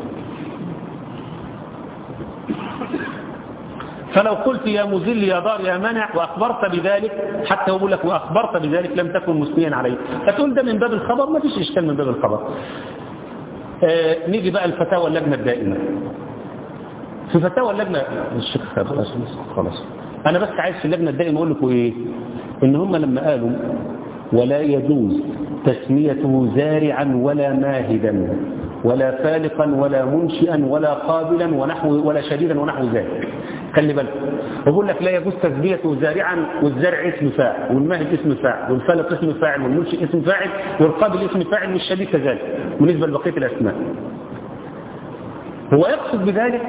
فلو قلت يا مذل يا دار يا منع وأخبرت بذلك حتى يقول لك وأخبرت بذلك لم تكن مثنيا عليه فتقول ده من باب الخبر ما فيش إشكال من باب الخبر آه نيجي بقى الفتاوى اللجنة الدائمة في فتاوى اللجنة الشيخ خلاص أنا بس عايز في اللجنة الدائمة أقول لكم إيه إن هم لما قالوا ولا يجوز تسميته زارعا ولا ماهدا ولا فالقا ولا منشئا ولا قابلا ونحو ولا شديدا ونحو ذلك خلي بالك بقول لك لا يجوز تسميته زارعا والزرع اسم فاعل والماهد اسم فاعل والفالق اسم فاعل والمنشئ اسم فاعل والقابل اسم فاعل والشديد كذلك بالنسبه لبقيه الاسماء هو يقصد بذلك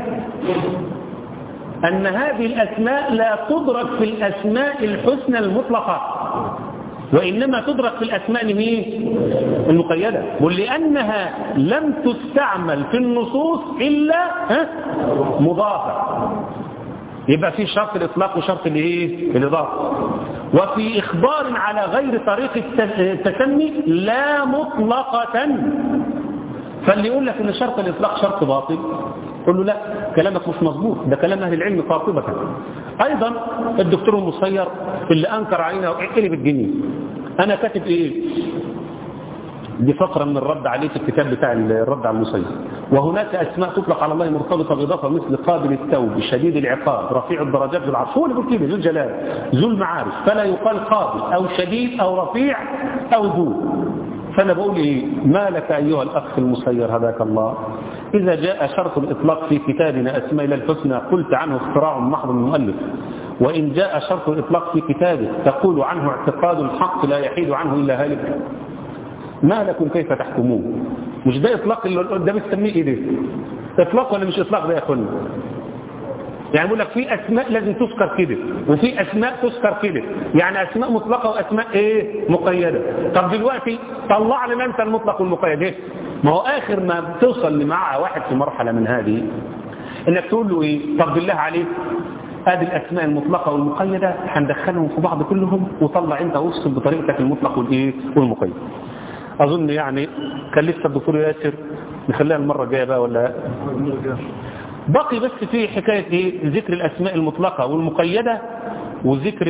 أن هذه الأسماء لا تدرك في الأسماء الحسنى المطلقة وإنما تدرك في الأسماء المقيدة ولأنها لم تستعمل في النصوص إلا مضافة يبقى في شرط الإطلاق وشرط الايه الإضافة وفي إخبار على غير طريق التسمي لا مطلقة فاللي يقول لك ان شرط الإطلاق شرط باطل قل له لا كلامك مش مظبوط ده كلام أهل العلم قاطبة أيضا الدكتور المصير اللي أنكر علينا وقلب الجنيه أنا كاتب إيه دي فقرة من الرد عليه في الكتاب بتاع الرد على المصير وهناك أسماء تطلق على الله مرتبطة بإضافة مثل قابل التوب شديد العقاب رفيع الدرجات ذو العرش هو اللي بيقول كده ذو الجلال ذو المعارف فلا يقال قابل أو شديد أو رفيع أو ذو فأنا بقول إيه ما لك أيها الأخ المسير هداك الله إذا جاء شرط الإطلاق في كتابنا أسماء الله الحسنى قلت عنه اختراع محض المؤلف وإن جاء شرط الإطلاق في كتابه تقول عنه اعتقاد الحق لا يحيد عنه إلا هالك ما لكم كيف تحكمون مش ده إطلاق اللي ده بتسميه إيه ده إطلاق ولا مش إطلاق ده يا أخوانا يعني بقول لك في أسماء لازم تذكر كده وفي أسماء تذكر كده يعني أسماء مطلقة وأسماء إيه مقيدة طب دلوقتي طلع لنا أنت المطلق والمقيد إيه ما هو آخر ما بتوصل لمعها واحد في مرحلة من هذه إنك تقول له إيه طب بالله عليك هذه الأسماء المطلقة والمقيدة هندخلهم في بعض كلهم وطلع أنت وصل بطريقتك المطلق والإيه والمقيد أظن يعني كان لسه الدكتور ياسر نخليها المرة الجاية بقى ولا بقي بس في حكاية إيه ذكر الأسماء المطلقة والمقيدة وذكر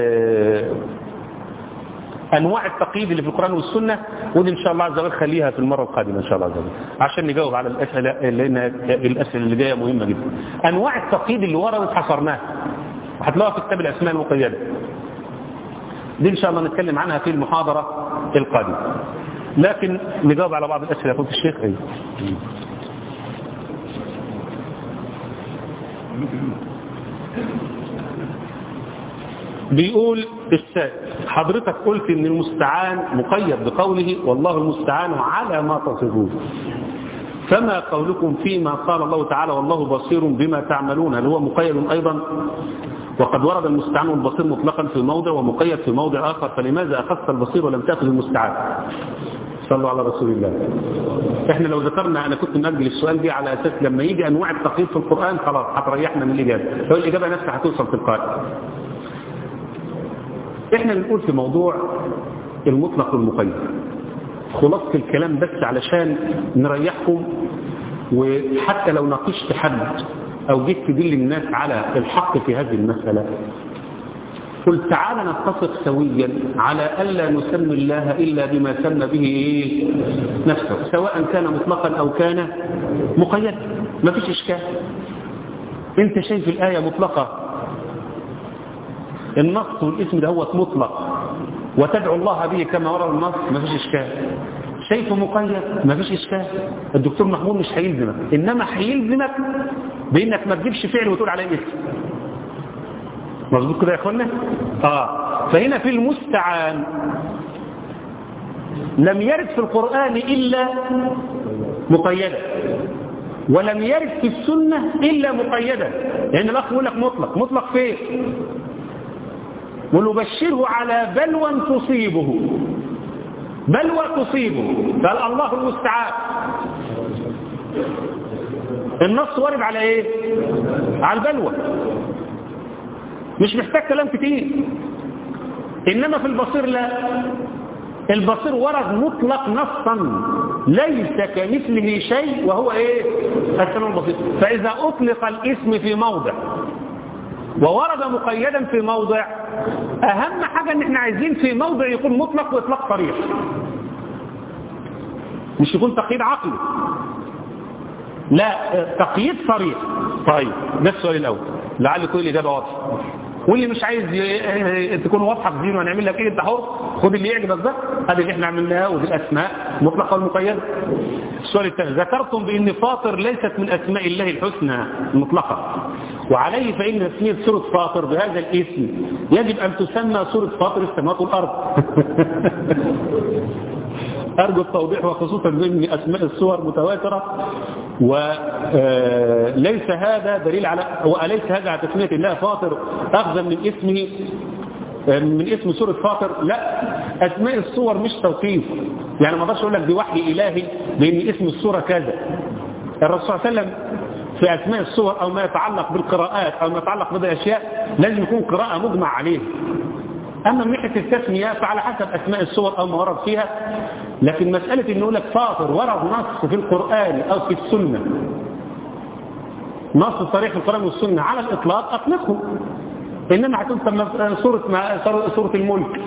أنواع التقييد اللي في القرآن والسنة ودي إن شاء الله عز وجل خليها في المرة القادمة إن شاء الله عز وجل عشان نجاوب على الأسئلة لأن الأسئلة اللي جاية مهمة جدا أنواع التقييد اللي وردت حصرناها وهتلاقوها في كتاب الأسماء المقيدة دي إن شاء الله نتكلم عنها في المحاضرة القادمة لكن نجاوب على بعض الأسئلة قلت الشيخ أيه بيقول السائل حضرتك قلت ان المستعان مقيد بقوله والله المستعان على ما تصفون فما قولكم فيما قال الله تعالى والله بصير بما تعملون هل هو مقيد ايضا وقد ورد المستعان والبصير مطلقا في موضع ومقيد في موضع اخر فلماذا اخذت البصير ولم تاخذ المستعان صلوا على رسول الله احنا لو ذكرنا انا كنت مأجل السؤال دي على اساس لما يجي انواع التقييد في القرآن خلاص هتريحنا من الاجابة لو الاجابة نفسها هتوصل تلقائي احنا بنقول في موضوع المطلق والمقيد خلاصة الكلام بس علشان نريحكم وحتى لو ناقشت حد او جيت تدل الناس على الحق في هذه المسألة قل تعالى نتفق سويا على ألا نسمي الله إلا بما سمى به إيه؟ نفسه سواء كان مطلقا أو كان مقيدا ما فيش إشكال انت شايف الآية مطلقة النص والاسم ده هو مطلق وتدعو الله به كما ورد النص ما فيش إشكال شايفه مقيد ما فيش إشكال الدكتور محمود مش هيلزمك إنما هيلزمك بإنك ما تجيبش فعل وتقول عليه اسم مظبوط كده يا اخوانا اه فهنا في المستعان لم يرد في القرآن إلا مقيدا ولم يرد في السنة إلا مقيدا لأن يعني الأخ يقول لك مطلق مطلق فين ونبشره على بلوى تصيبه بلوى تصيبه قال الله المستعان النص وارد على ايه على البلوى مش محتاج كلام كتير انما في البصير لا البصير ورد مطلق نصا ليس كمثله شيء وهو ايه السميع البصير فاذا اطلق الاسم في موضع وورد مقيدا في موضع اهم حاجة ان احنا عايزين في موضع يكون مطلق واطلاق صريح مش يكون تقييد عقلي لا تقييد صريح طيب ده السؤال الاول لعل كل الاجابه واضحه واللي مش عايز تكون واضحه في دينه هنعمل لك ايه انت حر خد اللي يعجبك ده هذا اللي احنا عملناه ودي الاسماء مطلقه والمقيده السؤال الثاني ذكرتم بان فاطر ليست من اسماء الله الحسنى المطلقه وعليه فان تسميه سوره فاطر بهذا الاسم يجب ان تسمى سوره فاطر السماوات والارض أرجو التوضيح وخصوصا بأن أسماء السور متواترة وليس هذا دليل على وليس هذا على تسمية الله فاطر أخذا من اسمه من اسم سورة فاطر لا أسماء الصور مش توقيف يعني ما اقدرش أقول لك دي وحي إلهي لأن اسم السورة كذا الرسول صلى الله عليه وسلم في أسماء الصور أو ما يتعلق بالقراءات أو ما يتعلق بالأشياء لازم يكون قراءة مجمع عليه أما من ناحية التسمية فعلى حسب أسماء السور أو ما ورد فيها لكن مسألة إنه لك فاطر ورد نص في القرآن أو في السنة نص صريح في القرآن والسنة على الإطلاق أطلقه إنما هتسمى سورة, سورة الملك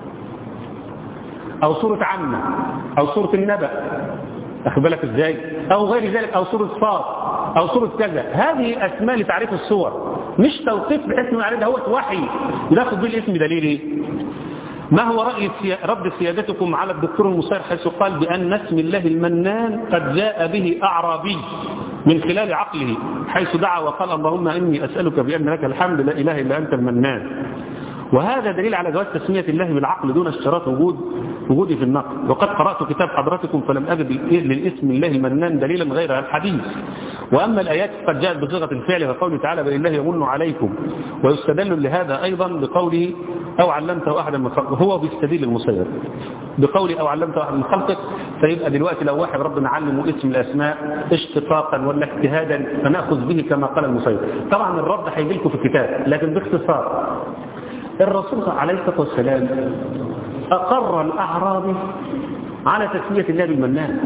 أو سورة عامة أو سورة النبأ أخذ بالك إزاي أو غير ذلك أو سورة صاد أو سورة كذا هذه أسماء لتعريف الصور مش توقيف بحيث انه عليه هو وحي ياخذ بالاسم دليل ما هو رأي رد سيادتكم على الدكتور المصير حيث قال بأن اسم الله المنان قد جاء به أعرابي من خلال عقله حيث دعا وقال اللهم إني أسألك بأن لك الحمد لا إله إلا أنت المنان وهذا دليل على جواز تسمية الله بالعقل دون اشتراط وجود وجودي في النقل وقد قرأت كتاب حضرتكم فلم أجد للاسم الله المنان دليلا غير الحديث وأما الآيات قد جاءت بصيغة الفعل كقوله تعالى بل الله يمن عليكم ويستدل لهذا أيضا بقوله أو علمته أحدا من خلقه هو بالسبيل المسير بقوله أو علمته أحدا من خلقك فيبقى دلوقتي لو واحد ربنا علمه اسم الأسماء اشتقاقا ولا اجتهادا فنأخذ به كما قال المسير طبعا الرد هيجي لكم في الكتاب لكن باختصار الرسول عليه الصلاة والسلام أقر الأعرابي على تسمية الله بالمنان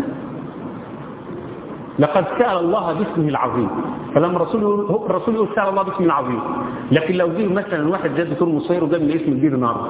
لقد سأل الله باسمه العظيم فلما الرسول يقول الرسول يقول سأل الله باسمه العظيم لكن لو جه مثلا واحد زي الدكتور مصير وجاب لي اسم جديد النهارده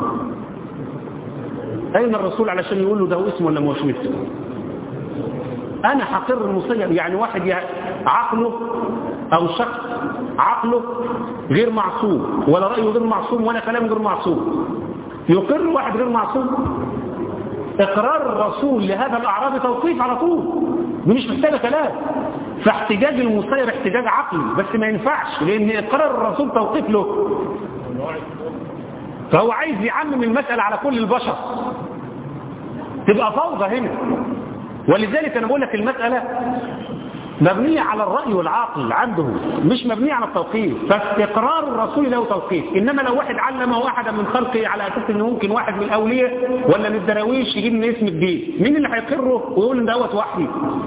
أين الرسول علشان يقول له ده هو اسمه ولا مش اسمه أنا حقر المصير يعني واحد عقله أو شخص عقله غير معصوم ولا رأيه غير معصوم ولا كلامه غير معصوم يقر واحد غير معصوم إقرار الرسول لهذا الأعرابي توقيف على طول دي مش محتاجة كلام فاحتجاج المصير احتجاج عقلي بس ما ينفعش لأن إقرار الرسول توقيف له فهو عايز يعمم المسألة على كل البشر تبقى فوضى هنا ولذلك أنا بقول لك المسألة مبنية على الرأي والعقل عنده مش مبنية على التوقيف فاستقرار الرسول له توقيف إنما لو واحد علمه أحدا من خلقه على أساس إنه ممكن واحد من الأولياء ولا من الدراويش يجيب من اسم جديد مين اللي هيقره ويقول إن دوت وحي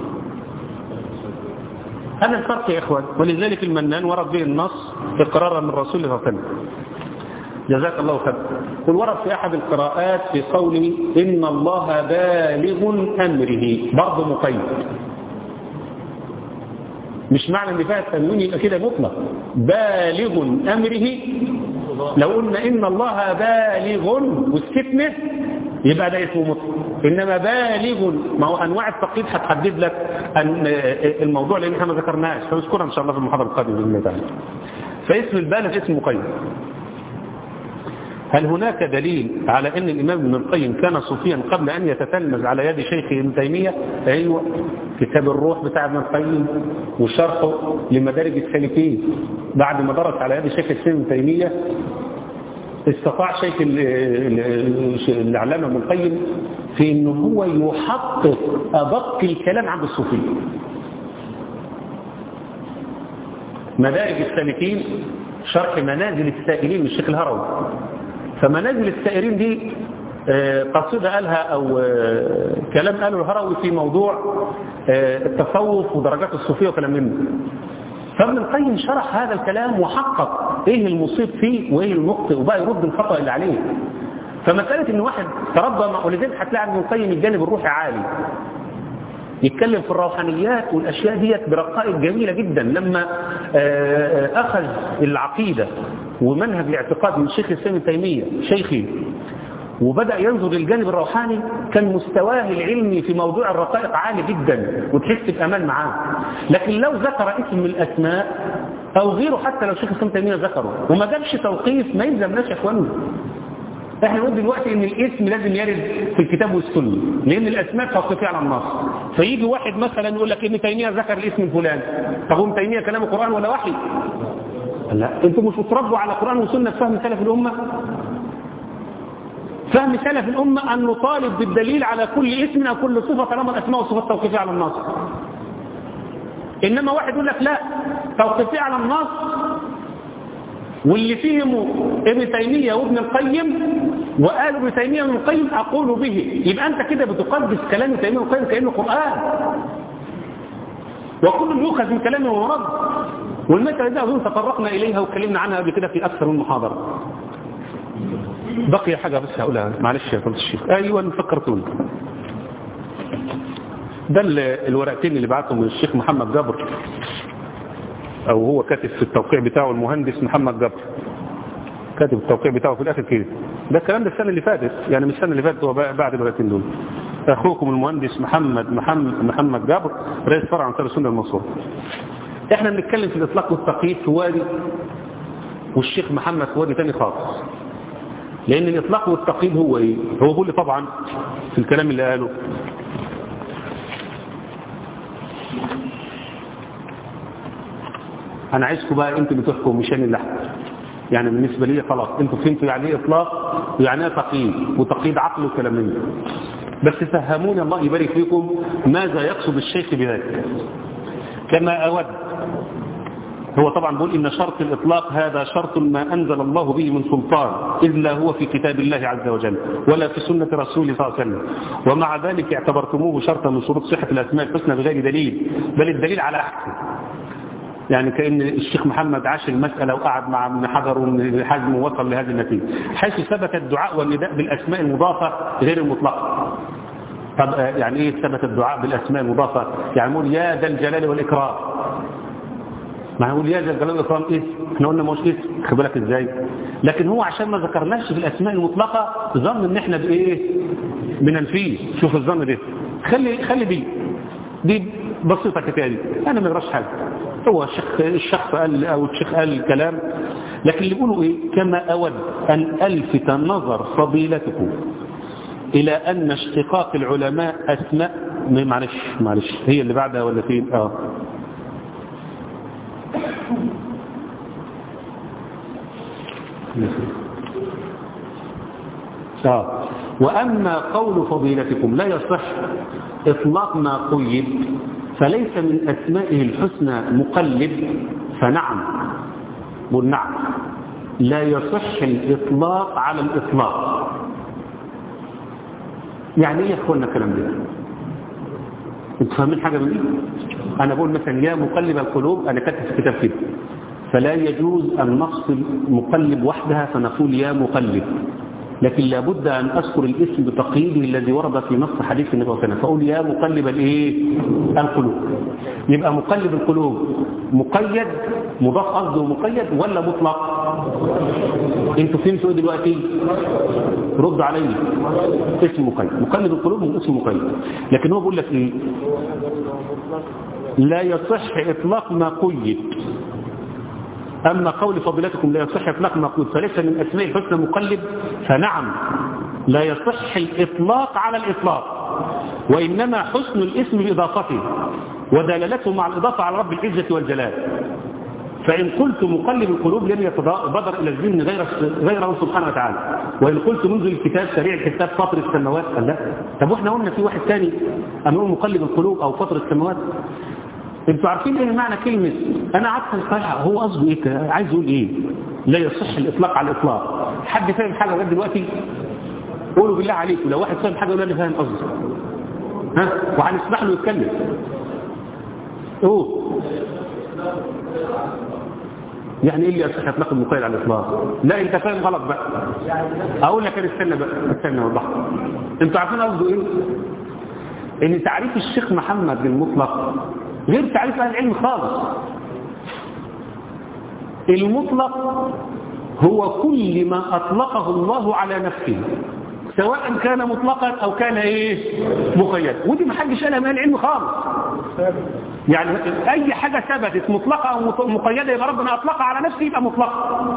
هذا الفرق يا إخوان ولذلك المنان ورد به النص إقرارا من الرسول صلى الله عليه وسلم جزاك الله خير قل ورد في أحد القراءات في قوله إن الله بالغ أمره برضه مقيد مش معنى ان فيها التنوين يبقى كده مطلق بالغ امره لو قلنا ان الله بالغ والسكنه يبقى ده اسمه مطلق انما بالغ ما هو انواع التقييد هتحدد لك أن الموضوع لان احنا ما ذكرناش فنذكرها ان شاء الله في المحاضره القادمه باذن الله تعالى فاسم البالغ اسم مقيد هل هناك دليل على أن الإمام ابن القيم كان صوفيا قبل أن يتتلمذ على يد شيخ ابن تيمية أيوة كتاب الروح بتاع ابن القيم وشرحه لمدارج السالكين بعد ما درس على يد شيخ الإسلام ابن تيمية استطاع شيخ العلامة ابن القيم في انه هو يحقق ادق الكلام عند الصوفيه مدارج السالكين شرح منازل السائلين من الشيخ الهروي فمنازل السائلين دي قصيدة قالها أو كلام قاله الهروي في موضوع التصوف ودرجات الصوفية وكلام منه فابن القيم شرح هذا الكلام وحقق ايه المصيب فيه وايه المخطئ وبقى يرد الخطأ اللي عليه فمسألة ان واحد تربى ولذلك هتلاقي ابن القيم الجانب الروحي عالي يتكلم في الروحانيات والأشياء ديت برقائق جميلة جدا لما أخذ العقيدة ومنهج الاعتقاد من شيخ الإسلام تيمية شيخي وبدأ ينظر للجانب الروحاني كان مستواه العلمي في موضوع الرقائق عالي جدا وتحس بأمان معاه لكن لو ذكر اسم من الأسماء أو غيره حتى لو شيخ الإسلام تيمية ذكره وما جابش توقيف ما يلزمناش يا اخوانا احنا نقول دلوقتي ان الاسم لازم يرد في الكتاب والسنه لان الاسماء توقيفيه على النص فيجي واحد مثلا يقول لك ابن تيميه ذكر الاسم الفلاني طب ابن تيميه كلامه قران ولا وحي لا انتوا مش بتربوا على قران وسنه فهم سلف الامه فهم سلف الامه ان نطالب بالدليل على كل اسم او كل صفه طالما الاسماء والصفات توقيفيه على النص انما واحد يقول لك لا توقيفيه على النص واللي فهموا ابن تيمية وابن القيم وقالوا ابن تيمية وابن القيم أقول به يبقى أنت كده بتقدس كلام ابن تيمية وابن القيم كأنه قرآن وكل يؤخذ من كلامه ورد والمسألة دي أظن تطرقنا إليها واتكلمنا عنها قبل كده في أكثر من محاضرة بقي حاجة بس هقولها معلش يا فضل الشيخ أيوة فكرتوني ده الورقتين اللي بعتهم من الشيخ محمد جابر او هو كاتب في التوقيع بتاعه المهندس محمد جبر كاتب التوقيع بتاعه في الاخر كده ده الكلام ده السنه اللي فاتت يعني من السنه اللي فاتت هو بعد الورقتين دول اخوكم المهندس محمد محمد محمد جابر رئيس فرع انصار السنه المنصور احنا بنتكلم في الاطلاق والتقييد في وادي والشيخ محمد في وادي تاني خالص لان الاطلاق والتقييد هو ايه هو بيقول لي طبعا في الكلام اللي قاله انا عايزكم بقى انتوا اللي تحكموا مش انا اللي احكم يعني بالنسبه لي خلاص انتوا فهمتوا يعني ايه اطلاق ويعني ايه تقييد وتقييد عقل وكلام من ده بس فهموني الله يبارك فيكم ماذا يقصد الشيخ بذلك كما اود هو طبعا بيقول ان شرط الاطلاق هذا شرط ما انزل الله به من سلطان اذ لا هو في كتاب الله عز وجل ولا في سنه رسوله صلى الله عليه وسلم ومع ذلك اعتبرتموه شرطا من شروط صحه الاسماء الحسنى بغير دليل بل الدليل على عكسه يعني كأن الشيخ محمد عاش المسألة وقعد مع ابن حجر وابن حزم ووصل لهذه النتيجة حيث ثبت الدعاء والنداء بالأسماء المضافة غير المطلقة طب يعني ايه ثبت الدعاء بالأسماء المضافة يعني نقول يا ذا الجلال والإكرام ما هنقول يا ذا الجلال والإكرام اسم احنا قلنا مش اسم خد بالك ازاي لكن هو عشان ما ذكرناش في الأسماء المطلقة ظن ان احنا بايه بننفيه شوف الظن ده خلي خلي دي دي بسيطة كده دي انا ما اقراش حاجة هو الشيخ الشخص قال او الشيخ قال الكلام لكن اللي بيقولوا ايه كما اود ان الفت نظر فضيلتكم الى ان اشتقاق العلماء اسماء معلش معلش هي اللي بعدها ولا فين اه اه واما قول فضيلتكم لا يصح اطلاق ما قيد فليس من أسمائه الحسنى مقلد فنعم قل نعم لا يصح الإطلاق على الإطلاق يعني ايه يا اخوانا الكلام ده انتوا فاهمين حاجة من دي انا بقول مثلا يا مقلب القلوب انا كاتب في كتاب كده فلا يجوز ان نفصل مقلب وحدها فنقول يا مقلب لكن لابد أن أذكر الاسم بتقييده الذي ورد في نص حديث النبي صلى الله عليه وسلم فأقول يا مقلب الايه القلوب يبقى مقلب القلوب مقيد مضاف قصده مقيد ولا مطلق انتوا فهمتوا ايه دلوقتي رد علي اسم مقيد مقلب القلوب من اسم مقيد لكن هو بيقول لك ايه لا يصح اطلاق ما قيد أما قول فضيلتكم لا يصح إطلاق مقلوب فليس من أسماء الحسنى مقلب فنعم لا يصح الإطلاق على الإطلاق وإنما حسن الاسم بإضافته ودلالته مع الإضافة على رب العزة والجلال فإن قلت مقلب القلوب لم يتبادر إلى الذهن غير غيره سبحانه وتعالى وإن قلت منذ الكتاب سريع الكتاب فاطر السماوات قال لا طب واحنا قلنا في واحد ثاني أمام مقلب القلوب أو فاطر السماوات انتوا عارفين ايه معنى كلمة انا قعدت انقطع هو قصده ايه عايز يقول ايه لا يصح الاطلاق على الاطلاق حد فاهم حاجة لغايه دلوقتي قولوا بالله عليكم لو واحد فاهم حاجة يقول انا فاهم قصده ها وهنسمح له يتكلم اوه يعني ايه اللي يصح اطلاق المقيد على الاطلاق لا انت فاهم غلط بقى اقول لك انا استنى بقى استنى اوضح انتوا عارفين قصده ايه ان تعريف الشيخ محمد بالمطلق غير تعريف اهل العلم خالص المطلق هو كل ما اطلقه الله على نفسه سواء كان مطلقا او كان ايه مقيد ودي ما حدش قالها من اهل العلم خالص يعني اي حاجة ثبتت مطلقة او مقيدة يبقى ربنا اطلقها على نفسه يبقى مطلقة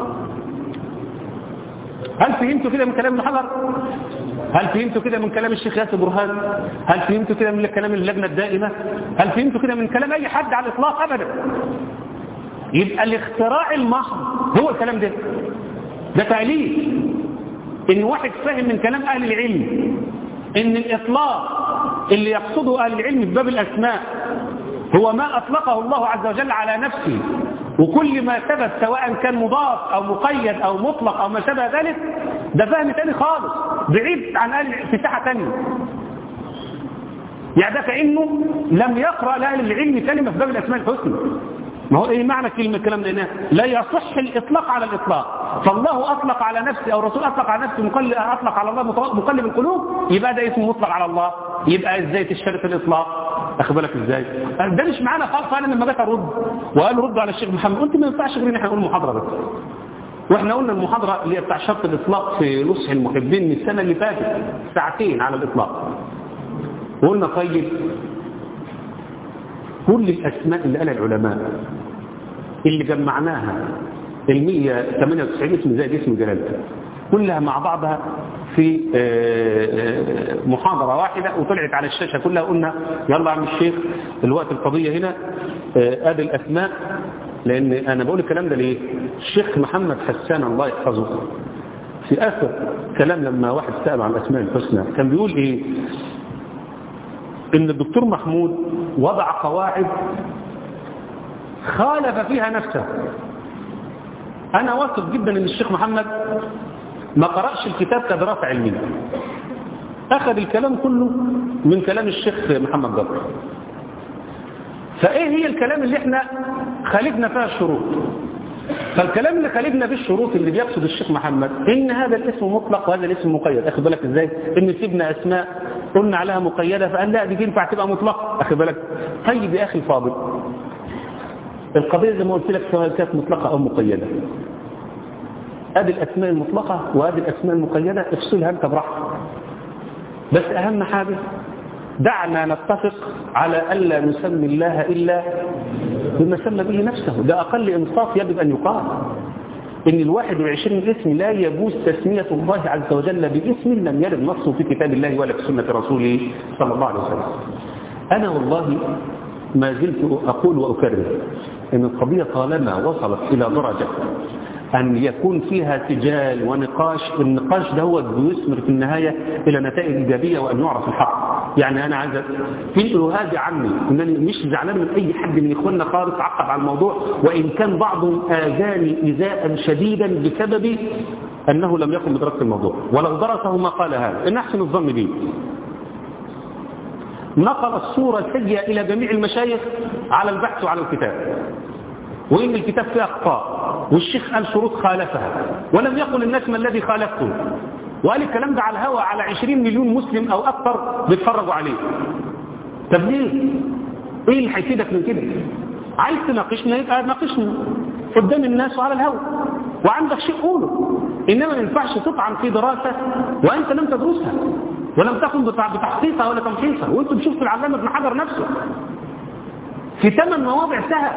هل فهمتوا كده من كلام ابن حجر هل فهمتوا كده من كلام الشيخ ياسر برهان هل فهمتوا كده من كلام اللجنة الدائمة هل فهمتوا كده من كلام اي حد على الاطلاق ابدا يبقى الاختراع المحض هو الكلام ده ده تأليف ان واحد فاهم من كلام اهل العلم ان الاطلاق اللي يقصده اهل العلم في باب الاسماء هو ما اطلقه الله عز وجل على نفسه وكل ما ثبت سواء كان مضاف او مقيد او مطلق او ما شابه ذلك ده فهم تاني خالص بعيد عن اهل في ساحه ثانيه يعني ده كانه لم يقرا لاهل العلم كلمه في باب الاسماء الحسنى ما هو ايه معنى كلمه الكلام ده لا يصح الاطلاق على الاطلاق فالله اطلق على نفسه او الرسول اطلق على نفسه مقلب اطلق على الله مقلب القلوب يبقى ده اسمه مطلق على الله يبقى ازاي تشترط الاطلاق اخد بالك ازاي ده مش معانا خالص فانا لما جيت ارد وقال رد على الشيخ محمد قلت ما ينفعش غير ان احنا نقول محاضره بس واحنا قلنا المحاضره اللي هي بتاع شرط الاطلاق في نصح المحبين من السنه اللي فاتت ساعتين على الاطلاق وقلنا طيب كل الاسماء اللي قالها العلماء اللي جمعناها ال 198 اسم زائد اسم جلالته كلها مع بعضها في محاضرة واحدة وطلعت على الشاشة كلها قلنا يلا عم الشيخ الوقت القضية هنا ادي الاسماء لان انا بقول الكلام ده ليه الشيخ محمد حسان الله يحفظه في اخر كلام لما واحد سأل عن الاسماء الحسنى كان بيقول ايه ان الدكتور محمود وضع قواعد خالف فيها نفسه انا واثق جدا ان الشيخ محمد ما قرأش الكتاب كدراسة علمية اخذ الكلام كله من كلام الشيخ محمد جبر فايه هي الكلام اللي احنا خالفنا فيها الشروط فالكلام اللي خالفنا فيه الشروط اللي بيقصد الشيخ محمد ان هذا الاسم مطلق وهذا الاسم مقيد اخد بالك ازاي ان سيبنا اسماء قلنا عليها مقيدة فقال لا دي تنفع تبقى مطلقة اخد بالك طيب يا اخي الفاضل القضية زي ما قلت لك سواء كانت مطلقة او مقيدة ادي الاسماء المطلقة وادي الاسماء المقيدة افصلها انت براحتك بس اهم حاجة دعنا نتفق على ألا نسمي الله إلا بما سمى به نفسه ده أقل إنصاف يجب أن يقال إن الواحد والعشرين اسم لا يجوز تسمية الله عز وجل باسم لم يرد نصه في كتاب الله ولا في سنة رسوله صلى الله عليه وسلم أنا والله ما زلت أقول وأكرر إن القضية طالما وصلت إلى درجة أن يكون فيها سجال ونقاش النقاش دوت بيثمر في النهاية إلى نتائج إيجابية وأن يعرف الحق يعني أنا عايز تنقلوا هذا عني إنني مش زعلان من أي حد من إخواننا خالص عقب على الموضوع وإن كان بعضهم آذاني إيذاء شديدا بسبب أنه لم يقم بدراسة الموضوع ولو درسه ما قال هذا إن أحسن الظن به نقل الصورة السيئة إلى جميع المشايخ على البحث وعلى الكتاب وإن الكتاب فيه أخطاء والشيخ قال شروط خالفها ولم يقل الناس ما الذي خالفته وقال الكلام ده على الهواء على 20 مليون مسلم أو أكثر بيتفرجوا عليه طب ليه؟ إيه اللي هيفيدك من كده؟ عايز تناقشنا يبقى ناقشنا قدام الناس وعلى الهواء وعندك شيء قوله إنما ما ينفعش تطعن في دراسة وأنت لم تدرسها ولم تقم بتحقيقها ولا تمحيصها وانتم بتشوفوا العلامة ابن حجر نفسه في ثمان مواضع سهل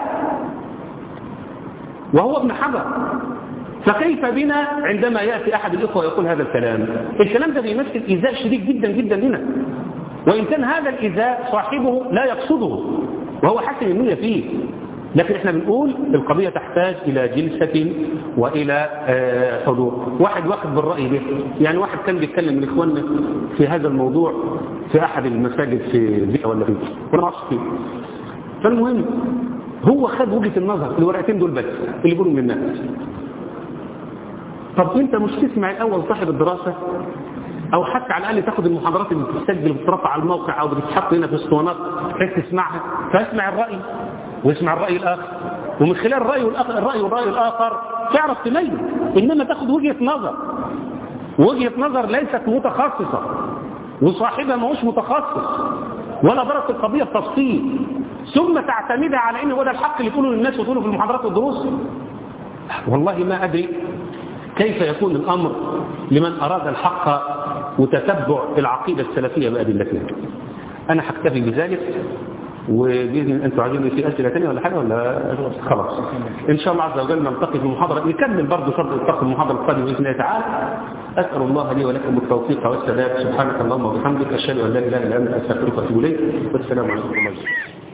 وهو ابن حجر فكيف بنا عندما يأتي أحد الإخوة يقول هذا الكلام الكلام ده بيمثل إيذاء شديد جدا جدا لنا وإن كان هذا الإيذاء صاحبه لا يقصده وهو حسن النية فيه لكن احنا بنقول القضية تحتاج إلى جلسة وإلى حضور واحد واخد بالرأي ده يعني واحد كان بيتكلم من إخواننا في هذا الموضوع في أحد المساجد في بيئة ولا في ولا معرفش فيه فالمهم هو خد وجهة النظر الورقتين دول بس اللي بيقولوا من الناس طب انت مش تسمع الاول صاحب الدراسة او حتى على الاقل تاخد المحاضرات اللي بتسجل وبترفع على الموقع او بتتحط هنا في اسطوانات بحيث تسمعها فاسمع الرأي واسمع الرأي الاخر ومن خلال الرأي والآخر الرأي والرأي الاخر تعرف تميز انما تاخد وجهة نظر وجهة نظر ليست متخصصة وصاحبها ما هوش متخصص ولا درس القضية بتفصيل ثم تعتمدها على ان هو ده الحق اللي تقوله للناس وتقوله في المحاضرات والدروس والله ما ادري كيف يكون الامر لمن اراد الحق وتتبع العقيدة السلفية بأدلتها انا هكتفي بذلك وبإذن أنتم عايزين في أسئلة ثانيه ولا حاجة ولا خلاص إن شاء الله عز وجل نلتقي في المحاضرة نكمل برضه شرط التقي المحاضرة القادمة بإذن الله تعالى أسأل الله لي ولكم التوفيق والسداد سبحانك اللهم وبحمدك أشهد أن لا إله إلا أنت أستغفرك وأتوب إليك والسلام عليكم ورحمة الله وبركاته